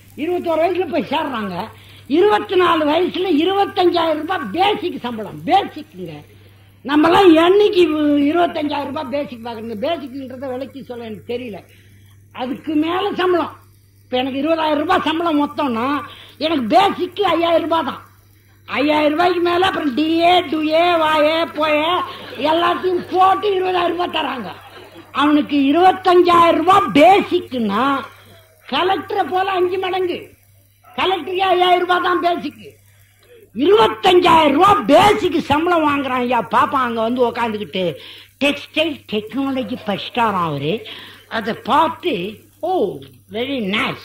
இருபத்தோரு வயசுல போய் சேர்றாங்க இருபத்தி நாலு வயசுல இருபத்தஞ்சாயிரம் ரூபாய் பேசிக் சம்பளம் பேசிக்குங்க நம்மலாம் என்னைக்கு இருபத்தஞ்சாயிரம் ரூபாய் பேசிக் பார்க்குறீங்க பேசிக்ன்றத விலைக்கு சொல்ல எனக்கு தெரியல அதுக்கு மேல சம்பளம் இப்போ எனக்கு இருபதாயிரம் ரூபாய் சம்பளம் மொத்தம்னா எனக்கு பேசிக்கு ஐயாயிரம் ரூபாய் தான் ஐயாயிரம் ரூபாய்க்கு மேல அப்புறம் டிஏ டுஏ வாயே போய எல்லாத்தையும் போட்டு இருபதாயிரம் ரூபாய் தராங்க அவனுக்கு இருபத்தஞ்சாயிரம் ரூபாய் பேசிக்குன்னா கலெக்டரை போல அஞ்சு மடங்கு கலெக்டருக்கு ஐயாயிரம் ரூபாய் தான் பேசிக்கு இருபத்தஞ்சாயிரம் ரூபாய் பேசிக் சம்பளம் வாங்குறான் ஐயா பாப்பா அங்க வந்து உக்காந்துக்கிட்டு டெக்ஸ்டைல் டெக்னாலஜி படிச்சிட்டாராம் அவரு அதை பார்த்து ஓ வெரி நைஸ்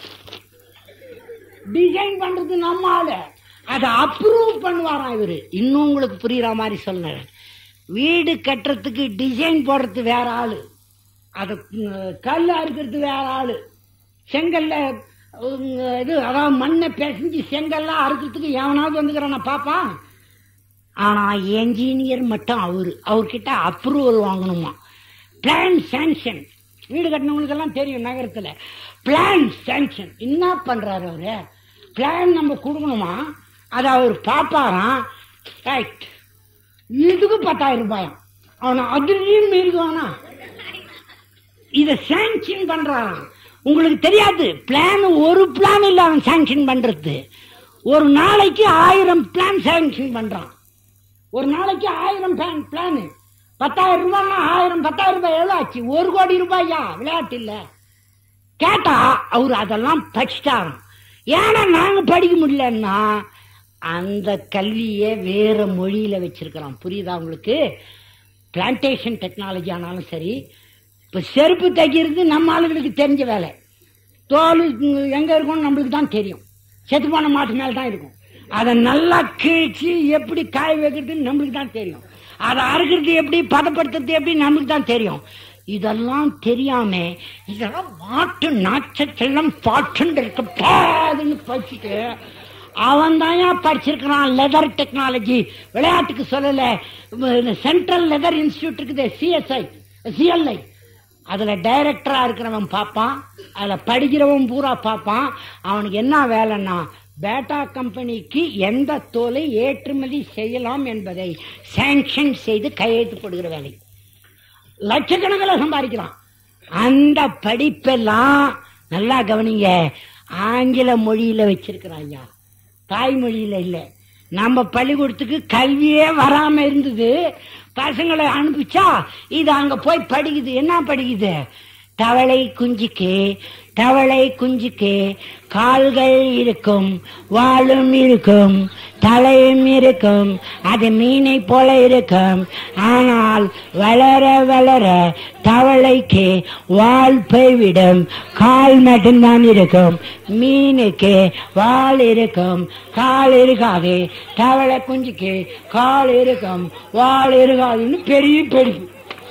டிசைன் பண்றது நம்ம ஆளு அதை அப்ரூவ் பண்ணுவாராம் இவரு இன்னும் உங்களுக்கு புரியுற மாதிரி சொல்லுறேன் வீடு கட்டுறதுக்கு டிசைன் போடுறது வேற ஆளு அதை ம், கல் அறுக்கிறது வேற ஆளு செங்கல்ல உம், இது அதாவது மண்ணை பிசைஞ்சு செங்கல்லாம் அறுக்கிறதுக்கு எவனாவது வந்துக்கிறானா பாப்பா ஆனா என்ஜினியர் மட்டும் அவரு அவர்கிட்ட அப்ரூவல் வாங்கணுமா பிளான் சாங்ஷன் வீடு கட்டினவங்களுக்கெல்லாம் தெரியும் நகரத்துல பிளான் சாங்ஷன் என்ன பண்றாரு அவரு பிளான் நம்ம கொடுக்கணுமா அதை அவர் பாப்பாராம் ரைட் இதுக்கு பத்தாயிரம் ரூபாயாம் அவனை அதுலயும் மீறுவானா இத சாங்ஷன் பண்றான் உங்களுக்கு தெரியாது பிளான் ஒரு பிளான் இல்ல அவன் சாங்ஷன் பண்றது ஒரு நாளைக்கு ஆயிரம் பிளான் சாங்ஷன் பண்றான் ஒரு நாளைக்கு ஆயிரம் பிளான் பிளான் பத்தாயிரம் ரூபாய்னா ஆயிரம் பத்தாயிரம் ரூபாய் எவ்வளவு ஆச்சு ஒரு கோடி ரூபாயா விளையாட்டு இல்ல கேட்டா அவர் அதெல்லாம் படிச்சிட்டாராம் ஏன்னா நாங்க படிக்க முடியலன்னா அந்த கல்வியை வேற மொழியில வச்சிருக்கிறோம் புரியுதா உங்களுக்கு பிளான்டேஷன் டெக்னாலஜி ஆனாலும் சரி இப்ப செருப்பு தைக்கிறது நம்ம ஆளுங்களுக்கு தெரிஞ்ச வேலை தோல் உம், எங்க இருக்கும்னு நம்மளுக்கு தான் தெரியும் செத்து போன மாட்டு மேல தான் இருக்கும் அதை நல்லா கிழிச்சு எப்படி காய வைக்கிறதுன்னு நம்மளுக்கு தான் தெரியும் அதை அறுக்கிறது எப்படி பதப்படுத்துறது எப்படி நம்மளுக்கு தான் தெரியும் இதெல்லாம் தெரியாம இதெல்லாம் மாட்டு நாச்சத்தெல்லாம் பாட்டுன்னு இருக்க பாதுன்னு படிச்சுட்டு அவன் தான் படிச்சிருக்கிறான் லெதர் டெக்னாலஜி விளையாட்டுக்கு சொல்லல சென்ட்ரல் லெதர் இன்ஸ்டியூட் இருக்குது சிஎஸ்ஐ சிஎல்ஐ அதுல டைரக்டரா இருக்கிறவன் பார்ப்பான் அதுல படிக்கிறவன் பூரா பார்ப்பான் அவனுக்கு என்ன வேலைன்னா பேட்டா கம்பெனிக்கு எந்த தோலை ஏற்றுமதி செய்யலாம் என்பதை சாங்ஷன் செய்து கையெழுத்து போடுகிற வேலை லட்சக்கணக்கில் சம்பாதிக்கிறான் அந்த படிப்பெல்லாம் நல்லா கவனிங்க ஆங்கில மொழியில வச்சிருக்கிறான் ஐயா தாய்மொழியில இல்ல நம்ம பள்ளிக்கூடத்துக்கு கல்வியே வராம இருந்தது பசங்களை அனுப்பிச்சா இது அங்க போய் படிக்குது என்ன படிக்குது தவளை குஞ்சுக்கு தவளை குஞ்சுக்கு கால்கள் இருக்கும் வாலும் இருக்கும் தலையும் இருக்கும் அது மீனை போல இருக்கும் ஆனால் வளர வளர தவளைக்கு வால் போய்விடும் கால் மட்டும்தான் இருக்கும் மீனுக்கு வால் இருக்கும் கால் இருக்காது தவளை குஞ்சுக்கு கால் இருக்கும் வால் இருக்காதுன்னு பெரிய படிப்பு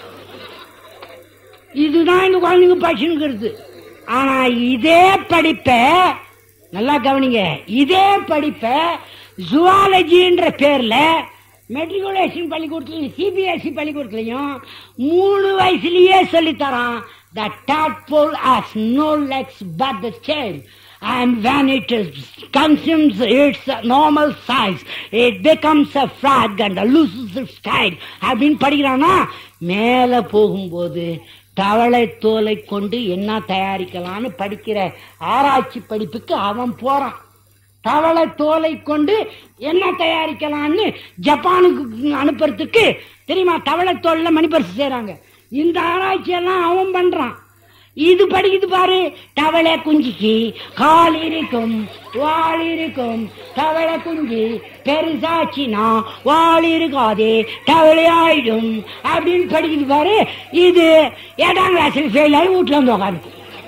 இதுதான் இந்த குழந்தைங்க படிச்சுங்கிறது ஆனா இதே படிப்பை நல்லா கவனிங்க இதே படிப்பை ஜுவாலஜின்ற பேர்ல மெட்ரிகுலேஷன் பள்ளிக்கூடத்துலயும் சிபிஎஸ்இ பள்ளிக்கூடத்துலயும் மூணு வயசுலயே சொல்லித்தரான் The tadpole has no legs but the tail. And when it is, consumes its normal size, it becomes a frog and loses its tail. அப்படின்னு படிக்கிறானா மேல போகும்போது தவளை தோலை கொண்டு என்ன தயாரிக்கலாம்னு படிக்கிற ஆராய்ச்சி படிப்புக்கு அவன் போறான் தவளை தோலை கொண்டு என்ன தயாரிக்கலாம்னு ஜப்பானுக்கு அனுப்புறதுக்கு தெரியுமா தவளை தோல்ல மணிப்பரிசு செய்றாங்க இந்த ஆராய்ச்சி எல்லாம் அவன் பண்றான் இது படிக்குது பாரு தவளை குஞ்சிக்கு கால் இருக்கும் வால் இருக்கும் தவளை குஞ்சு பெருசாச்சுனா வால் இருக்காது தவளை ஆயிடும் அப்படின்னு படிக்குது பாரு இது ஏழாம் கிளாஸில் ஃபெயில் ஆகி வீட்டுல வந்து உட்காந்து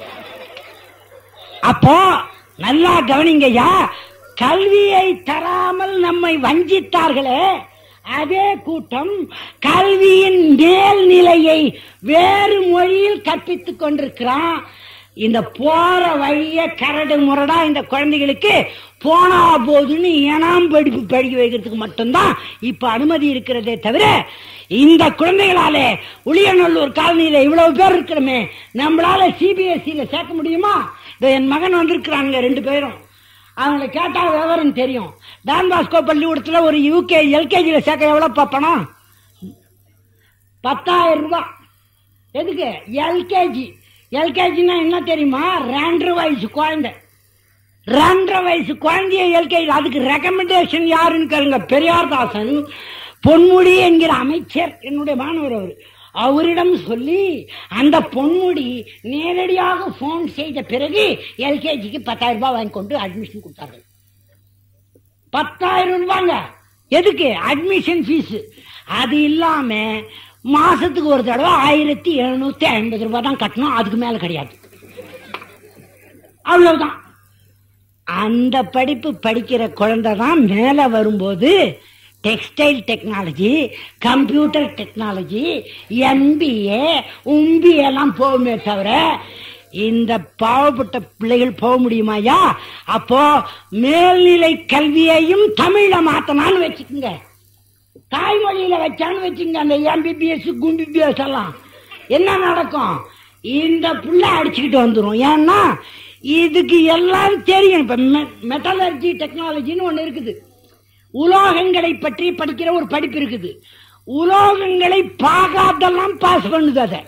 அப்போ நல்லா கவனிங்கய்யா கல்வியை தராமல் நம்மை வஞ்சித்தார்களே அதே கூட்டம் கல்வியின் மேல்நிலையை வேறு மொழியில் கற்பித்துக் கொண்டிருக்கிறான் இந்த போற வழிய கரடு முரடா இந்த குழந்தைகளுக்கு போனா போதுன்னு ஏனாம் படிப்பு படிக்க வைக்கிறதுக்கு மட்டும்தான் இப்ப அனுமதி இருக்கிறதே தவிர இந்த குழந்தைகளாலே உளியநல்லூர் காலனியில இவ்வளவு பேர் இருக்கிறோமே நம்மளால சிபிஎஸ்இல சேர்க்க முடியுமா இதோ என் மகன் வந்திருக்கிறாங்க ரெண்டு பேரும் அவங்களை கேட்டா விவரம் தெரியும் டான் பாஸ்கோ பள்ளிக்கூடத்துல ஒரு யூகே எல்கேஜியில சேர்க்க எவ்வளவு பணம் பத்தாயிரம் ரூபாய் எதுக்கு எல்கேஜி எல்கேஜினா என்ன தெரியுமா ரெண்டரை வயசு குழந்தை ரெண்டரை வயசு குழந்தைய எல்கேஜி அதுக்கு ரெக்கமெண்டேஷன் யாருன்னு கேளுங்க பெரியார்தாசன் பொன்முடி என்கிற அமைச்சர் என்னுடைய மாணவர் அவர் அவரிடம் சொல்லி அந்த பொன்முடி நேரடியாக போன் செய்த பிறகு எல்கேஜிக்கு பத்தாயிரம் ரூபாய் வாங்கி கொண்டு அட்மிஷன் கொடுத்தார்கள் பத்தாயிரம் ரூபாங்க எதுக்கு அட்மிஷன் ஃபீஸ் அது இல்லாம மாசத்துக்கு ஒரு தடவை ஆயிரத்தி எழுநூத்தி ஐம்பது ரூபாய் தான் கட்டணும் அதுக்கு மேல கிடையாது அவ்வளவுதான் அந்த படிப்பு படிக்கிற குழந்தை தான் மேல வரும்போது textile technology computer technology MBA உம்பிஏ எல்லாம் போகுமே தவிர இந்த பாவப்பட்ட பிள்ளைகள் போக முடியுமாயா அப்போ மேல்நிலை கல்வியையும் தமிழ்ல மாத்தனான்னு வச்சுக்கோங்க தாய்மொழியில வச்சான்னு வச்சுங்க அந்த எம்பிபிஎஸ் கும்பிபிஎஸ் எல்லாம் என்ன நடக்கும் இந்த புள்ள அடிச்சுக்கிட்டு வந்துரும் ஏன்னா இதுக்கு எல்லாம் தெரியும் இப்ப மெட்டலர்ஜி டெக்னாலஜின்னு ஒண்ணு இருக்குது உலோகங்களை பற்றி படிக்கிற ஒரு படிப்பு இருக்குது உலோகங்களை பார்க்காதெல்லாம் பாஸ் பண்ணுது அதை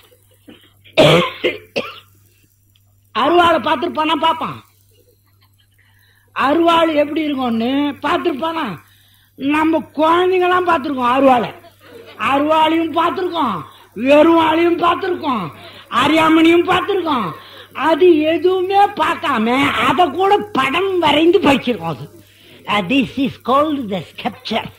அருவாளை பார்த்துருப்பானா பார்ப்பான் அருவாள் எப்படி இருக்கும்னு பார்த்துருப்பானா நம்ம குழந்தைங்களாம் பார்த்துருக்கோம் அருவாளை அருவாளையும் பார்த்துருக்கோம் வெறுவாளையும் பார்த்துருக்கோம் அரியாமணியும் பார்த்துருக்கோம் அது எதுவுமே பார்க்காம அதை கூட படம் வரைந்து படிச்சிருக்கோம் அது this is called the sceptre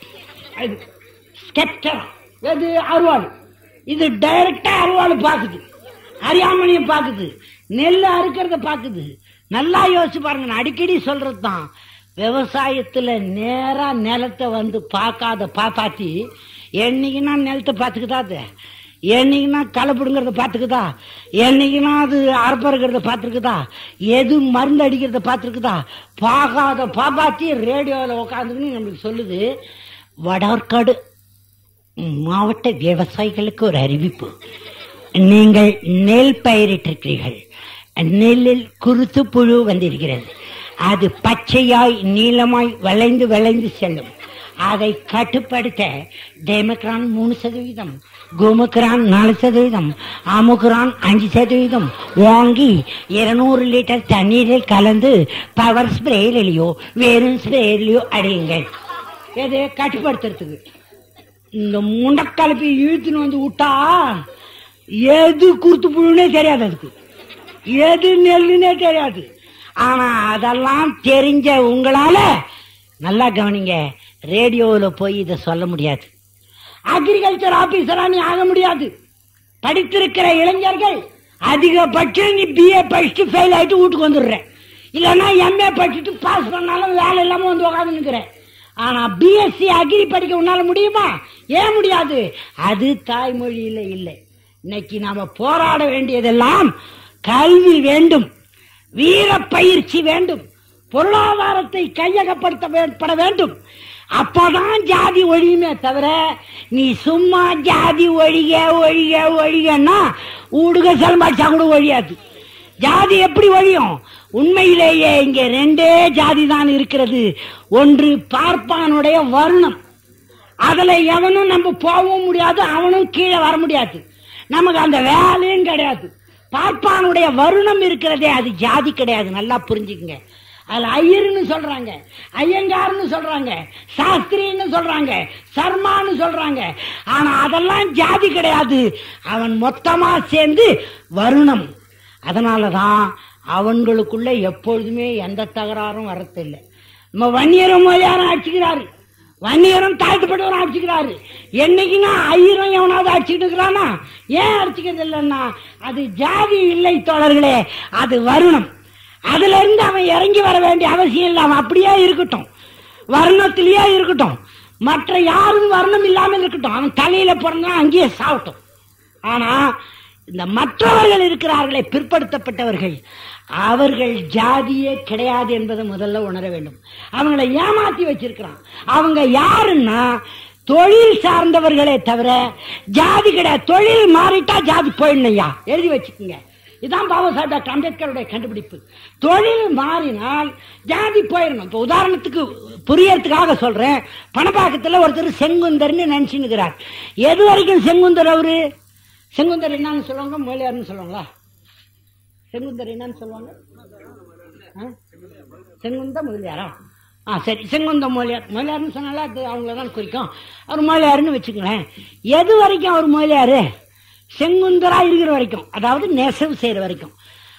sceptre எது அருவாள் இது டைரக்டா அருவாள் பார்க்குது அரியாமணியை பார்க்குது நெல் அறுக்கிறத பார்க்குது நல்லா யோசிச்சு பாருங்க நான் அடிக்கடி சொல்றது தான் விவசாயத்துல நேரா நிலத்தை வந்து பார்க்காத பாப்பாத்தி என்னைக்குன்னா நிலத்தை பார்த்துக்குதா அது என்னைக்குன்னா களை பிடுங்கிறத பார்த்துக்குதா என்னைக்குன்னா அது அறுப்பறுக்கிறத பார்த்துருக்குதா எது மருந்து அடிக்கிறத பார்த்துருக்குதா பார்க்காத பாப்பாத்தி ரேடியோவில் உட்காந்துக்கின்னு நம்மளுக்கு சொல்லுது வடார்காடு மாவட்ட விவசாயிகளுக்கு ஒரு அறிவிப்பு நீங்கள் நெல் பயிரிட்டிருக்கிறீர்கள் நெல்லில் குருத்து புழு வந்திருக்கிறது அது பச்சையாய் நீளமாய் வளைந்து வளைந்து செல்லும் அதை கட்டுப்படுத்த டெமக்ரான் மூணு சதவீதம் கோமுக்ரான் நாலு சதவீதம் அமுக்ரான் அஞ்சு சதவீதம் வாங்கி இருநூறு லிட்டர் தண்ணீரில் கலந்து பவர் ஸ்ப்ரேயிலையோ வெறும் ஸ்ப்ரேயிலையோ அடையுங்கள் எது கட்டுப்படுத்துறதுக்கு இந்த முண்டக்கலப்பி இழுத்துன்னு வந்து விட்டா எது குருத்து புழுனே தெரியாது அதுக்கு எது நெல்லுனே தெரியாது ஆனா அதெல்லாம் தெரிஞ்ச உங்களால நல்லா கவனிங்க ரேடியோவில் போய் இதை சொல்ல முடியாது அக்ரிகல்ச்சர் ஆபீசரா நீ ஆக முடியாது படித்திருக்கிற இளைஞர்கள் அதிகபட்சம் நீ பிஏ படிச்சுட்டு ஃபெயில் ஆயிட்டு வீட்டுக்கு வந்துடுற இல்லைன்னா எம்ஏ படிச்சுட்டு பாஸ் பண்ணாலும் வேலை இல்லாம வந்து உட்காந்து நிற்கிறேன் ஆனா பிஎஸ்சி அக்ரி படிக்க உன்னால முடியுமா ஏன் முடியாது அது தாய்மொழியில இல்லை இன்னைக்கு நாம போராட வேண்டியதெல்லாம் கல்வி வேண்டும் வீர பயிற்சி வேண்டும் பொருளாதாரத்தை கையகப்படுத்தப்பட வேண்டும் அப்பதான் ஜாதி ஒழியுமே தவிர நீ சும்மா ஜாதி ஒழிக ஒழிக ஒழிகன்னா ஊடுக செலமாச்சா கூட ஒழியாது ஜாதி எப்படி ஒழியும் உண்மையிலேயே இங்க ரெண்டே ஜாதி தான் இருக்கிறது ஒன்று பார்ப்பானுடைய வருணம் அதுல எவனும் நம்ம போகவும் முடியாது அவனும் கீழே வர முடியாது நமக்கு அந்த வேலையும் கிடையாது பார்ப்பானுடைய வருணம் இருக்கிறதே அது ஜாதி கிடையாது நல்லா புரிஞ்சுக்குங்க அதுல ஐயர்னு சொல்றாங்க ஐயங்கார்னு சொல்றாங்க சாஸ்திரின்னு சொல்றாங்க சர்மான்னு சொல்றாங்க ஆனா அதெல்லாம் ஜாதி கிடையாது அவன் மொத்தமா சேர்ந்து வருணம் அதனாலதான் அவன்களுக்குள்ள எப்பொழுதுமே எந்த தகராறும் வரத்தில்லை நம்ம வன்னியரும் மொழியாரும் அடிச்சுக்கிறாரு வன்னியரும் தாழ்த்தப்பட்டவரும் அடிச்சுக்கிறாரு என்னைக்குன்னா ஐயரும் எவனாவது அடிச்சுக்கிட்டு இருக்கிறானா ஏன் அடிச்சுக்கிறது இல்லைன்னா அது ஜாதி இல்லை தோழர்களே அது வருணம் அதுல இருந்து அவன் இறங்கி வர வேண்டிய அவசியம் இல்லை அவன் அப்படியே இருக்கட்டும் வர்ணத்திலேயே இருக்கட்டும் மற்ற யாரும் வர்ணம் இல்லாமல் இருக்கட்டும் அவன் தலையில பிறந்தா அங்கேயே சாவட்டும் ஆனா இந்த மற்றவர்கள் இருக்கிறார்களே பிற்படுத்தப்பட்டவர்கள் அவர்கள் ஜாதியே கிடையாது என்பதை முதல்ல உணர வேண்டும் அவங்களை ஏமாத்தி வச்சிருக்கிறான் அவங்க யாருன்னா தொழில் சார்ந்தவர்களே தவிர ஜாதி கிடையாது தொழில் மாறிட்டா ஜாதி போயிடணையா எழுதி வச்சுக்கோங்க இதான் பாபா சாஹேப் டாக்டர் அம்பேத்கருடைய கண்டுபிடிப்பு தொழில் மாறினால் ஜாதி போயிடணும் இப்போ உதாரணத்துக்கு புரியறதுக்காக சொல்றேன் பணப்பாக்கத்தில் ஒருத்தர் செங்குந்தர்னு நினைச்சுன்னுக்கிறார் எது வரைக்கும் செங்குந்தர் அவரு செங்குந்தர் என்னன்னு சொல்லுவாங்க மொழியார்னு சொல்லுவாங்களா செங்குந்தர் என்னன்னு சொல்லுவாங்க ஆ? செங்குந்த முதலியாரா ஆ சரி செங்குந்த மொழியார் மொழியார்னு சொன்னால அது அவங்கள தான் குறிக்கும் அவர் மொழியாருன்னு வச்சுக்கங்களேன் எது வரைக்கும் அவர் மொழியாரு செங்குந்தரா இருக்கிற வரைக்கும் அதாவது நெசவு செய்யற வரைக்கும்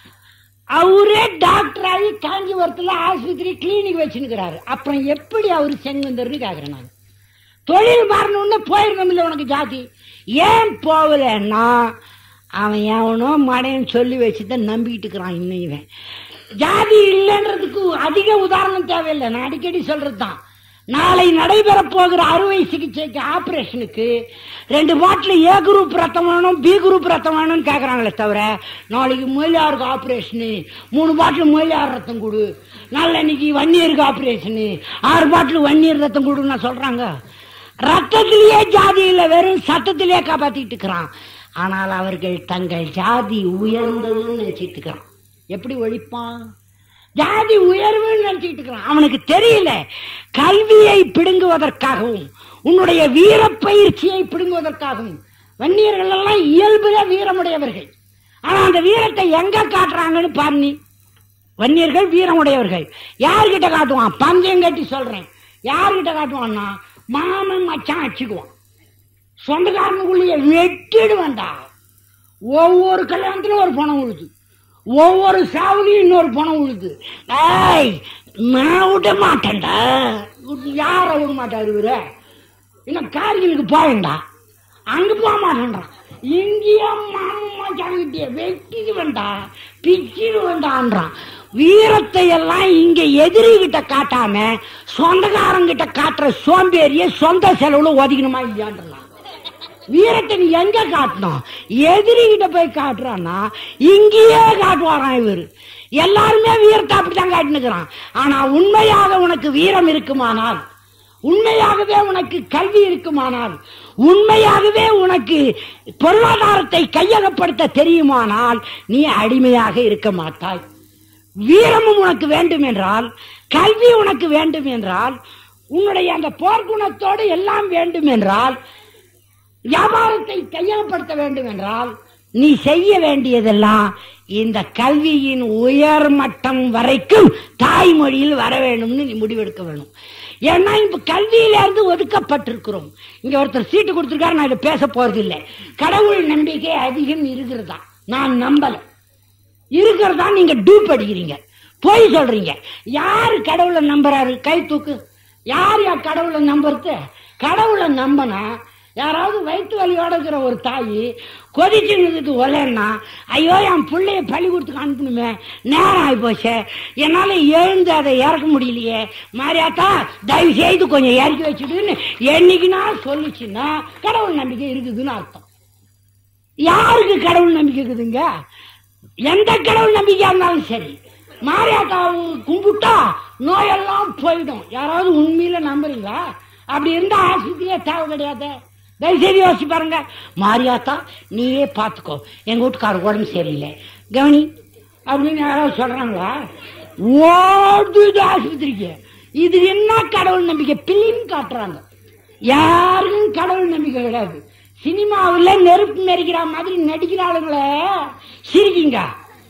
அவரே டாக்டர் ஆகி காஞ்சிபுரத்தில் ஆஸ்பத்திரி கிளினிக் வச்சுருக்கிறாரு அப்புறம் எப்படி அவர் செங்குந்தர்னு கேட்குறேன் நான் தொழில் மாறணும்னு போயிருக்கோம் இல்லை உனக்கு ஜாதி ஏன் போகலன்னா அவன் எவனோ மடையன் சொல்லி வச்சுதான் நம்பிக்கிட்டு இருக்கிறான் இன்னும் இவன் ஜாதி இல்லைன்றதுக்கு அதிக உதாரணம் தேவையில்லை நான் அடிக்கடி சொல்றது தான் நாளை நடைபெற போகிற அறுவை சிகிச்சைக்கு ஆபரேஷனுக்கு ரெண்டு பாட்டில் ஏ குரூப் ரத்தம் வேணும் பி குரூப் ரத்தம் வேணும்னு கேட்குறாங்களே தவிர நாளைக்கு மொயிலாருக்கு ஆபரேஷனு மூணு பாட்டில் மொயிலார் ரத்தம் கொடு நாளைக்கு வன்னியருக்கு ஆபரேஷனு ஆறு பாட்டில் வன்னியர் ரத்தம் கொடுன்னு சொல்றாங்க ரத்தத்திலேயே ஜாதி இல்லை வெறும் சத்தத்திலேயே காப்பாத்திட்டு இருக்கிறான் ஆனால் அவர்கள் தங்கள் ஜாதி உயர்ந்ததுன்னு நினைச்சிட்டு இருக்கிறான் எப்படி ஒழிப்பான் ஜாதி உயர்வுன்னு நினைச்சிட்டு இருக்கிறான் அவனுக்கு தெரியல கல்வியை பிடுங்குவதற்காகவும் உன்னுடைய வீர பயிற்சியை பிடுங்குவதற்காகவும் வன்னியர்கள் எல்லாம் இயல்புல வீரமுடையவர்கள் ஆனா அந்த வீரத்தை எங்க காட்டுறாங்கன்னு பாருங்க வன்னியர்கள் வீரமுடையவர்கள் யார்கிட்ட காட்டுவான் பந்தயம் கட்டி சொல்றேன் யார்கிட்ட காட்டுவான்னா மாமன் மச்சான் அடிச்சுக்குவான் சொந்தக்காரனுக்குள்ளேயே வெட்டிடுவான்டா ஒவ்வொரு கல்யாணத்திலும் ஒரு பணம் உழுது ஒவ்வொரு சாவுலையும் இன்னொரு பணம் உழுது ஏய் நான் விட மாட்டேன்டா யார விட மாட்டாரு இவரு இன்னும் கார்கிலுக்கு போவேண்டா அங்க போக மாட்டேன்றான் இங்கேயே மாமா ஜாங்கிட்டே வெட்டிட்டு வேண்டா பிச்சிட்டு வேண்டான்றான் வீரத்தை எல்லாம் இங்க எதிரி கிட்ட காட்டாம சொந்தக்காரங்கிட்ட காட்டுற சோம்பேறிய சொந்த செலவுல ஒதுக்கணுமா இல்லையான்றான் வீரத்தை நீ எங்க காட்டணும் எதிரி கிட்ட போய் காட்டுறான்னா இங்கேயே காட்டுவாராம் இவர் எல்லாருமே வீரத்தை அப்படித்தான் காட்டினுக்கிறான் ஆனா உண்மையாக உனக்கு வீரம் இருக்குமானால் உண்மையாகவே உனக்கு கல்வி இருக்குமானால் உண்மையாகவே உனக்கு பொருளாதாரத்தை கையகப்படுத்த தெரியுமானால் நீ அடிமையாக இருக்க மாட்டாய் வீரமும் உனக்கு வேண்டும் என்றால் கல்வி உனக்கு வேண்டும் என்றால் உன்னுடைய அந்த போர்க்குணத்தோடு எல்லாம் வேண்டும் என்றால் வியாபாரத்தை கையகப்படுத்த வேண்டும் என்றால் நீ செய்ய வேண்டியதெல்லாம் இந்த கல்வியின் உயர் மட்டம் வரைக்கும் தாய்மொழியில் வர வேணும்னு நீ முடிவெடுக்க வேணும் ஏன்னா இப்ப கல்வியில இருந்து ஒதுக்கப்பட்டிருக்கிறோம் இங்க ஒருத்தர் சீட்டு கொடுத்திருக்காரு நான் இதை பேச போறது இல்லை கடவுள் நம்பிக்கை அதிகம் இருக்கிறதா நான் நம்பல இருக்கிறதா நீங்க டூப் அடிக்கிறீங்க போய் சொல்றீங்க யாரு கடவுளை நம்புறாரு கை தூக்கு யார் யார் கடவுளை நம்புறது கடவுளை நம்பினா யாராவது வயிற்று வலியோட இருக்கிற ஒரு தாய் கொதிச்சுனதுக்கு ஒலைன்னா ஐயோ என் பிள்ளைய பள்ளிக்கூடத்துக்கு அனுப்பணுமே நேரம் ஆகி போச்சே என்னால எழுந்து அதை இறக்க முடியலையே மாரியாத்தா தயவு செய்து கொஞ்சம் இறக்கி வச்சுடுன்னு என்னைக்குன்னா சொல்லுச்சுன்னா கடவுள் நம்பிக்கை இருக்குதுன்னு அர்த்தம் யாருக்கு கடவுள் நம்பிக்கை இருக்குதுங்க எந்த கடவுள் நம்பிக்கையா இருந்தாலும் சரி மாரியாத்தாவை கும்பிட்டா நோயெல்லாம் போயிடும் யாராவது உண்மையில நம்புறீங்களா அப்படி இருந்தா ஆஸ்பத்திரியே தேவை கிடையாது தயவுசெய்து யோசிச்சு பாருங்க மாரியாத்தா நீயே பார்த்துக்கோ எங்க வீட்டுக்காரர் உடம்பு சரியில்லை கவனி அப்படின்னு யாராவது சொல்றாங்களா ஓடுது ஆஸ்பத்திரிக்கு இது என்ன கடவுள் நம்பிக்கை பிலிம் காட்டுறாங்க யாருக்கும் கடவுள் நம்பிக்கை கிடையாது சினிமாவில் நெருப்பு மெரிக்கிற மாதிரி நடிக்கிற ஆளுங்களே சிரிக்கிங்க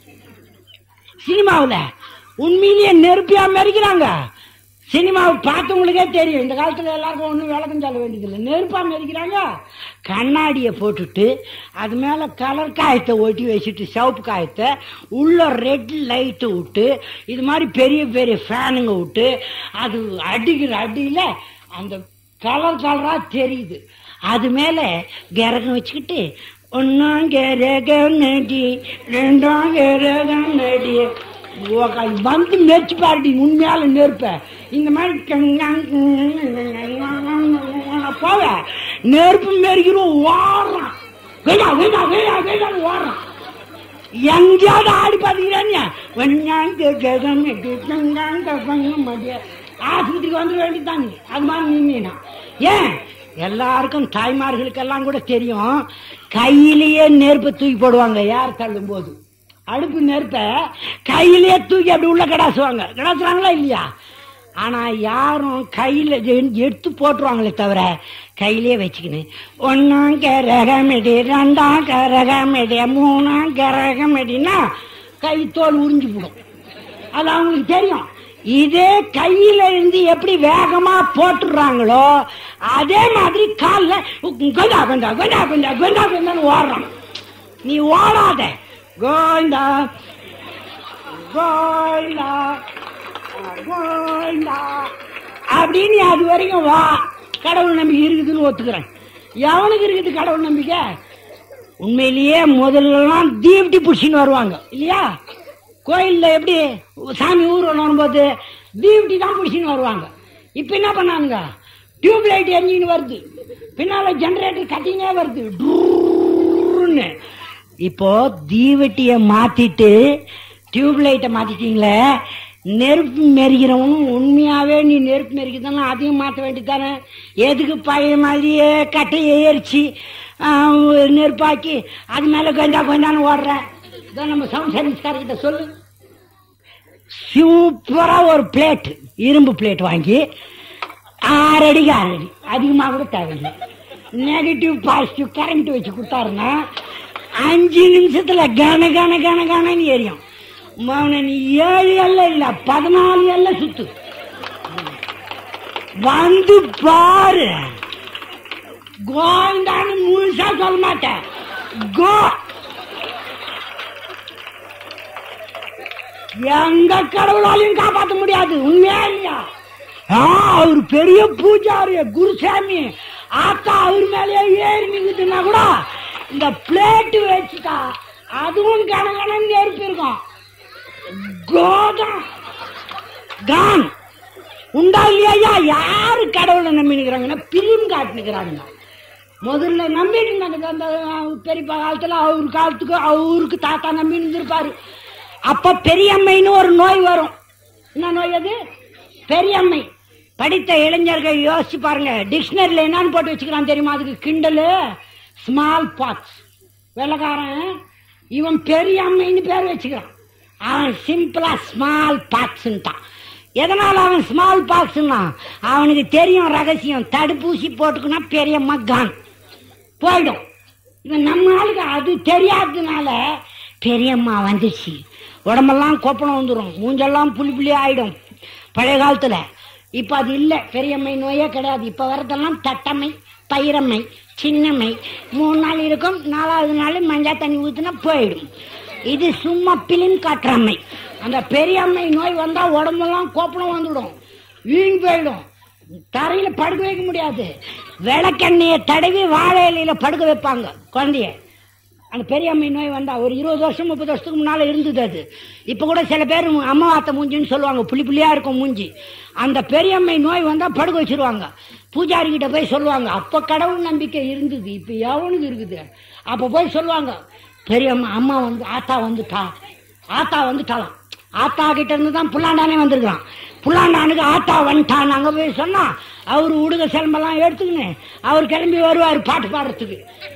சினிமாவில் உண்மையிலேயே நெருப்பியா மெரிக்கிறாங்க சினிமாவை பார்த்தவங்களுக்கே தெரியும் இந்த காலத்தில் எல்லாருக்கும் ஒன்றும் விளக்கம் சொல்ல வேண்டியதில்லை நெருப்பா மெரிக்கிறாங்க கண்ணாடியை போட்டுட்டு அது மேலே கலர் காயத்தை ஒட்டி வச்சுட்டு சிவப்பு காயத்தை உள்ள ரெட் லைட்டு விட்டு இது மாதிரி பெரிய பெரிய ஃபேனுங்க விட்டு அது அடிக்கிற அடியில் அந்த கலர் கலராக தெரியுது அது மேலே கிரகம் வச்சுக்கிட்டு ஒன்னாம் கிரகம் நடி ரெண்டாம் கிரகம் நடி உக்கா- வந்து நெச்சு பாருடி உண்மையால நெருப்ப இந்த மாதிரி போவ நெருப்பு மெருக்கிறோம் ஓடுறான் வேடா வேடா வேடா வேடான்னு ஓடுறான் எங்கேயாவது ஆடி பாத்தீங்கன்னா ஆஸ்பத்திரிக்கு வந்துட வேண்டியதாங்க அது மாதிரி நின்னா ஏன் எல்லாருக்கும் தாய்மார்களுக்கெல்லாம் கூட தெரியும் கையிலேயே நெருப்பு தூக்கி போடுவாங்க யார் தள்ளும் போது அடுப்பு நெருப்ப கையிலே தூக்கி அப்படி உள்ள கடாசுவாங்க கடாசுறாங்களா இல்லையா ஆனா யாரும் கையில எ- எடுத்து போட்டுருவாங்களே தவிர கையிலே வச்சுக்கின்னு ஒன்னாம் கரகமெடி ரெண்டாம் கரகமெடி மூணாம் கரகமெடினா கை தோல் உறிஞ்சு போடும் அது அவங்களுக்கு தெரியும் இதே கையில இருந்து எப்படி வேகமா போட்டுடுறாங்களோ அதே மாதிரி கால்ல கொஞ்சா கொஞ்சா கொஞ்சா கொஞ்சா கொஞ்சா கொஞ்சான்னு ஓடுறான் நீ ஓடாத கோவிந்தா கோவிந்தா கோவிந்தா அப்படின்னு நீ அது வரைக்கும் வா கடவுள் நம்பிக்கை இருக்குதுன்னு ஒத்துக்கிறேன் எவனுக்கு இருக்குது கடவுள் நம்பிக்கை உண்மையிலேயே முதல்லலாம் தீப்டி பிடிச்சின்னு வருவாங்க இல்லையா கோயில்ல எப்படி சாமி ஊர்வலம் வரும்போது தீப்டி தான் பிடிச்சின்னு வருவாங்க இப்போ என்ன பண்ணானுங்க டியூப் லைட் எரிஞ்சின்னு வருது பின்னால ஜெனரேட்டர் கட்டினே வருது டுர்ன்னு. இப்போ தீவெட்டியை மாத்திட்டு டியூப் லைட்டை மாத்திட்டீங்களே நெருப்பு மெரிக்கிறவனும் உண்மையாவே நீ நெருப்பு மெரிக்கிறதானே அதையும் மாற்ற வேண்டியதானே எதுக்கு பழைய மாதிரியே கட்டையை எரிச்சு ஆஹ், நெருப்பாக்கி அது மேல கொஞ்சா கொஞ்சான்னு ஓடுற இதான் நம்ம சவுண்ட் சர்வீஸ்காரர்கிட்ட சொல்லு சூப்பரா ஒரு பிளேட் இரும்பு பிளேட் வாங்கி ஆறு அடிக்கு ஆறு அடி அதிகமாக கூட தேவையில்லை நெகட்டிவ் பாசிட்டிவ் கரண்ட் வச்சு கொடுத்தாருன்னா அஞ்சு நிமிஷத்துல கன கன கன கனன்னு எரியும் மௌன நீ ஏழு எல்ல இல்ல பதினாலு எல்ல சுத்து வந்து பாரு கோந்தான்னு முழுசா சொல்ல மாட்டேன் கோ எந்த கடவுளாலையும் காப்பாற்ற முடியாது உண்மையா இல்லையா ஆ, அவர் பெரிய பூஜாரி குருசாமி ஆத்தா அவர் மேலேயே ஏறி நிக்குதுன்னா கூட இந்த பிளேட் வச்சுட்டா அதுவும் கனகனன்னு நெருப்பு இருக்கும் கோதான் கான் உண்டா இல்லையா யாரு கடவுளை நம்பி நிக்கிறாங்கன்னா பிலிம் காட்டுனுக்கிறாங்க முதல்ல நம்பிட்டு இருந்தாங்க அந்த பெரியப்பா காலத்துல அவர் காலத்துக்கு அவருக்கு தாத்தா நம்பி இருந்திருப்பாரு அப்ப பெரியம்மைன்னு ஒரு நோய் வரும் என்ன நோய் அது பெரியம்மை படித்த இளைஞர்கள் யோசிச்சு பாருங்க டிக்ஷனரியில் என்னன்னு போட்டு வச்சுக்கிறான் தெரியுமா அதுக்கு கிண்டலு ஸ்மால் பாக்ஸ் வெள்ளக்காரன் இவன் பெரியம்மைன்னு பேர் வச்சுக்கிறான் அவன் சிம்பிளா ஸ்மால் பாக்ஸ்ன்ட்டான் எதனால அவன் ஸ்மால் பாக்ஸ்னா அவனுக்கு தெரியும் ரகசியம் தடுப்பூசி போட்டுக்குன்னா பெரியம்மா கான் போயிடும் இவன் நம்ம ஆளுக்கு அது தெரியாததுனால பெரியம்மா வந்துச்சு உடம்பெல்லாம் கொப்பளம் வந்துடும் மூஞ்செல்லாம் புளி புளி ஆயிடும் பழைய காலத்துல இப்ப அது இல்ல பெரியம்மை நோயே கிடையாது இப்ப வரதெல்லாம் தட்டம்மை பயிரம்மை சின்னம்மை மூணு நாள் இருக்கும் நாலாவது நாள் மஞ்சா தண்ணி ஊத்துனா போயிடும் இது சும்மா பிலிம் காட்டுறம்மை அந்த பெரியம்மை நோய் வந்தா உடம்பெல்லாம் கோப்பளம் வந்துடும் வீண் போயிடும் தரையில படுக்க வைக்க முடியாது விளக்கெண்ணெயை தடவி வாழை இலையில படுக்க வைப்பாங்க குழந்தைய அந்த பெரியம்மை நோய் வந்தா ஒரு இருபது வருஷம் முப்பது வருஷத்துக்கு முன்னால இருந்தது அது இப்ப கூட சில பேர் அம்மா வாத்த மூஞ்சின்னு சொல்லுவாங்க புளி புளியா இருக்கும் மூஞ்சி அந்த பெரியம்மை நோய் வந்தா படுக்க வச்சிருவாங்க பூஜாரி கிட்ட போய் சொல்லுவாங்க அப்ப கடவுள் நம்பிக்கை இருந்தது இப்ப எவனுக்கு இருக்குது அப்ப போய் சொல்லுவாங்க பெரியம்மா அம்மா வந்து ஆத்தா வந்துட்டா ஆத்தா வந்துட்டாலாம் ஆத்தா கிட்ட இருந்து தான் புல்லாண்டானே வந்திருக்கான் புல்லாண்டானுக்கு ஆத்தா வந்துட்டான் அங்க போய் சொன்னா அவரு உடுக சிலம்பெல்லாம் எடுத்துக்கின்னு அவர் கிளம்பி வருவார் பாட்டு பாடுறதுக்கு